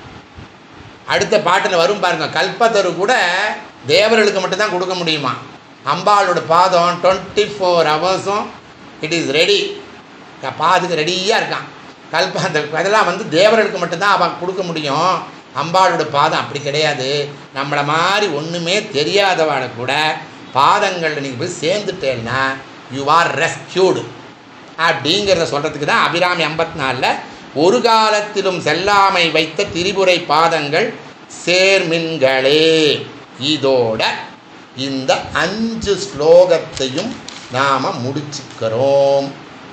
அடுத்த பாட்டில் வரும் பாருங்க கல்பத்தரு கூட தேவர்களுக்கு மட்டும்தான் கொடுக்க முடியுமா அம்பாளோட பாதம் டுவெண்ட்டி ஃபோர் ஹவர்ஸும் இட் இஸ் ரெடி பாதுக்கு ரெடியாக இருக்கான் கல்ப அந்த அதெல்லாம் வந்து தேவர்களுக்கு மட்டும்தான் அவன் கொடுக்க முடியும் அம்பாளோட பாதம் அப்படி கிடையாது நம்மளை மாதிரி ஒன்றுமே தெரியாதவாட கூட பாதங்களில் நீங்கள் போய் சேர்ந்துட்டேன்னா யூ ஆர் ரெஸ்கியூடு அப்படிங்கிறத சொல்கிறதுக்கு தான் அபிராமி ஐம்பத்தி நாலில் ஒரு காலத்திலும் செல்லாமை வைத்த திரிபுரை பாதங்கள் சேர்மின்களே இதோட இந்த அஞ்சு ஸ்லோகத்தையும் நாம் முடிச்சுக்கிறோம்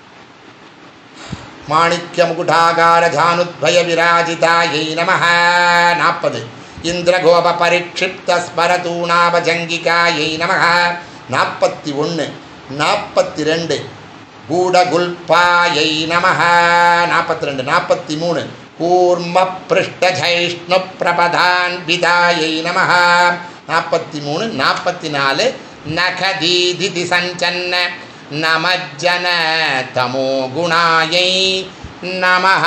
மாணிக்க முகுடாகார ஜானுத்பய விராஜிதாயை நம நாற்பது இந்திரகோப பரிக்ஷிப்த ஸ்மரதூணாபஜங்கிகாயை நம நாற்பத்தி ஒன்று நாற்பத்தி ரெண்டு கூடகுல்பாயை நம நாற்பத்தி ரெண்டு நாற்பத்தி மூணு கூர்ம பிருஷ்டஜைஷ்ணு பிரபதான் விதாயை நம நாற்பத்தி மூணு நாற்பத்தி நாலு நகதீதி சஞ்சன்ன நமஜன தமோ குணாயை நமஹ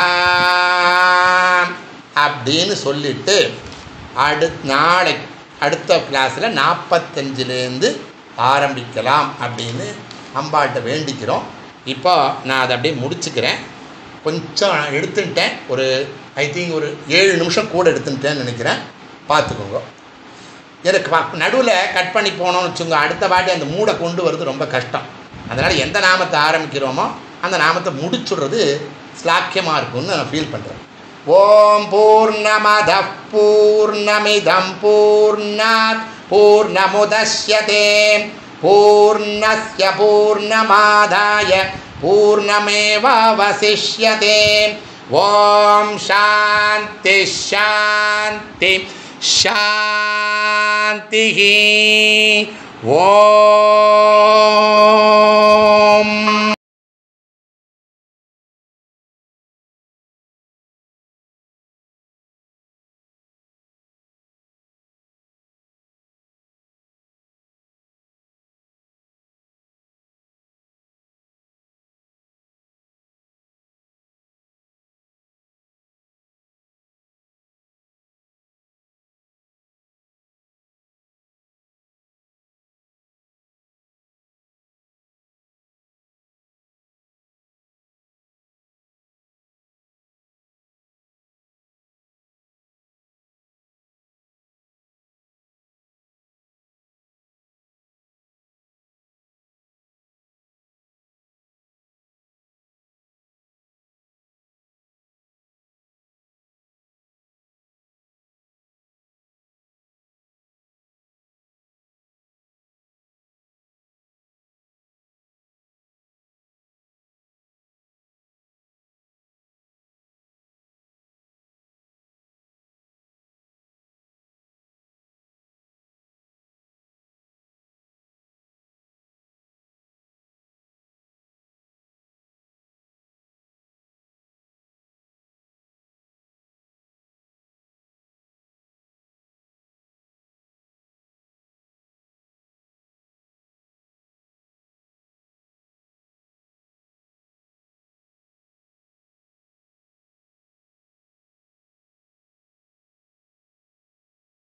அப்படின்னு சொல்லிட்டு அடு நாளை அடுத்த கிளாஸில் நாற்பத்தஞ்சிலேருந்து ஆரம்பிக்கலாம் அப்படின்னு அம்பாட்ட வேண்டிக்கிறோம் இப்போ நான் அதை அப்படியே முடிச்சுக்கிறேன் கொஞ்சம் எடுத்துட்டேன் ஒரு ஐ திங்க் ஒரு ஏழு நிமிஷம் கூட எடுத்துட்டேன்னு நினைக்கிறேன் பார்த்துக்கோங்க எனக்கு நடுவில் கட் பண்ணி போனோம்னு வச்சுங்க அடுத்த வாட்டி அந்த மூடை கொண்டு வரது ரொம்ப கஷ்டம் அதனால் எந்த நாமத்தை ஆரம்பிக்கிறோமோ அந்த நாமத்தை முடிச்சுடுறது ஸ்லாக்கியமாக இருக்கும்னு நான் ஃபீல் பண்ணுறேன் ஓம் பூர்ணமத பூர்ணமிதம் பூர்ணாத் பூர்ணமுதஷ்யதே பூர்ணஸ்ய பூர்ணமாதாய பூர்ணமேவாவசிஷ்யதே ஓம் சாந்தி சாந்தி शान्तिः ॐ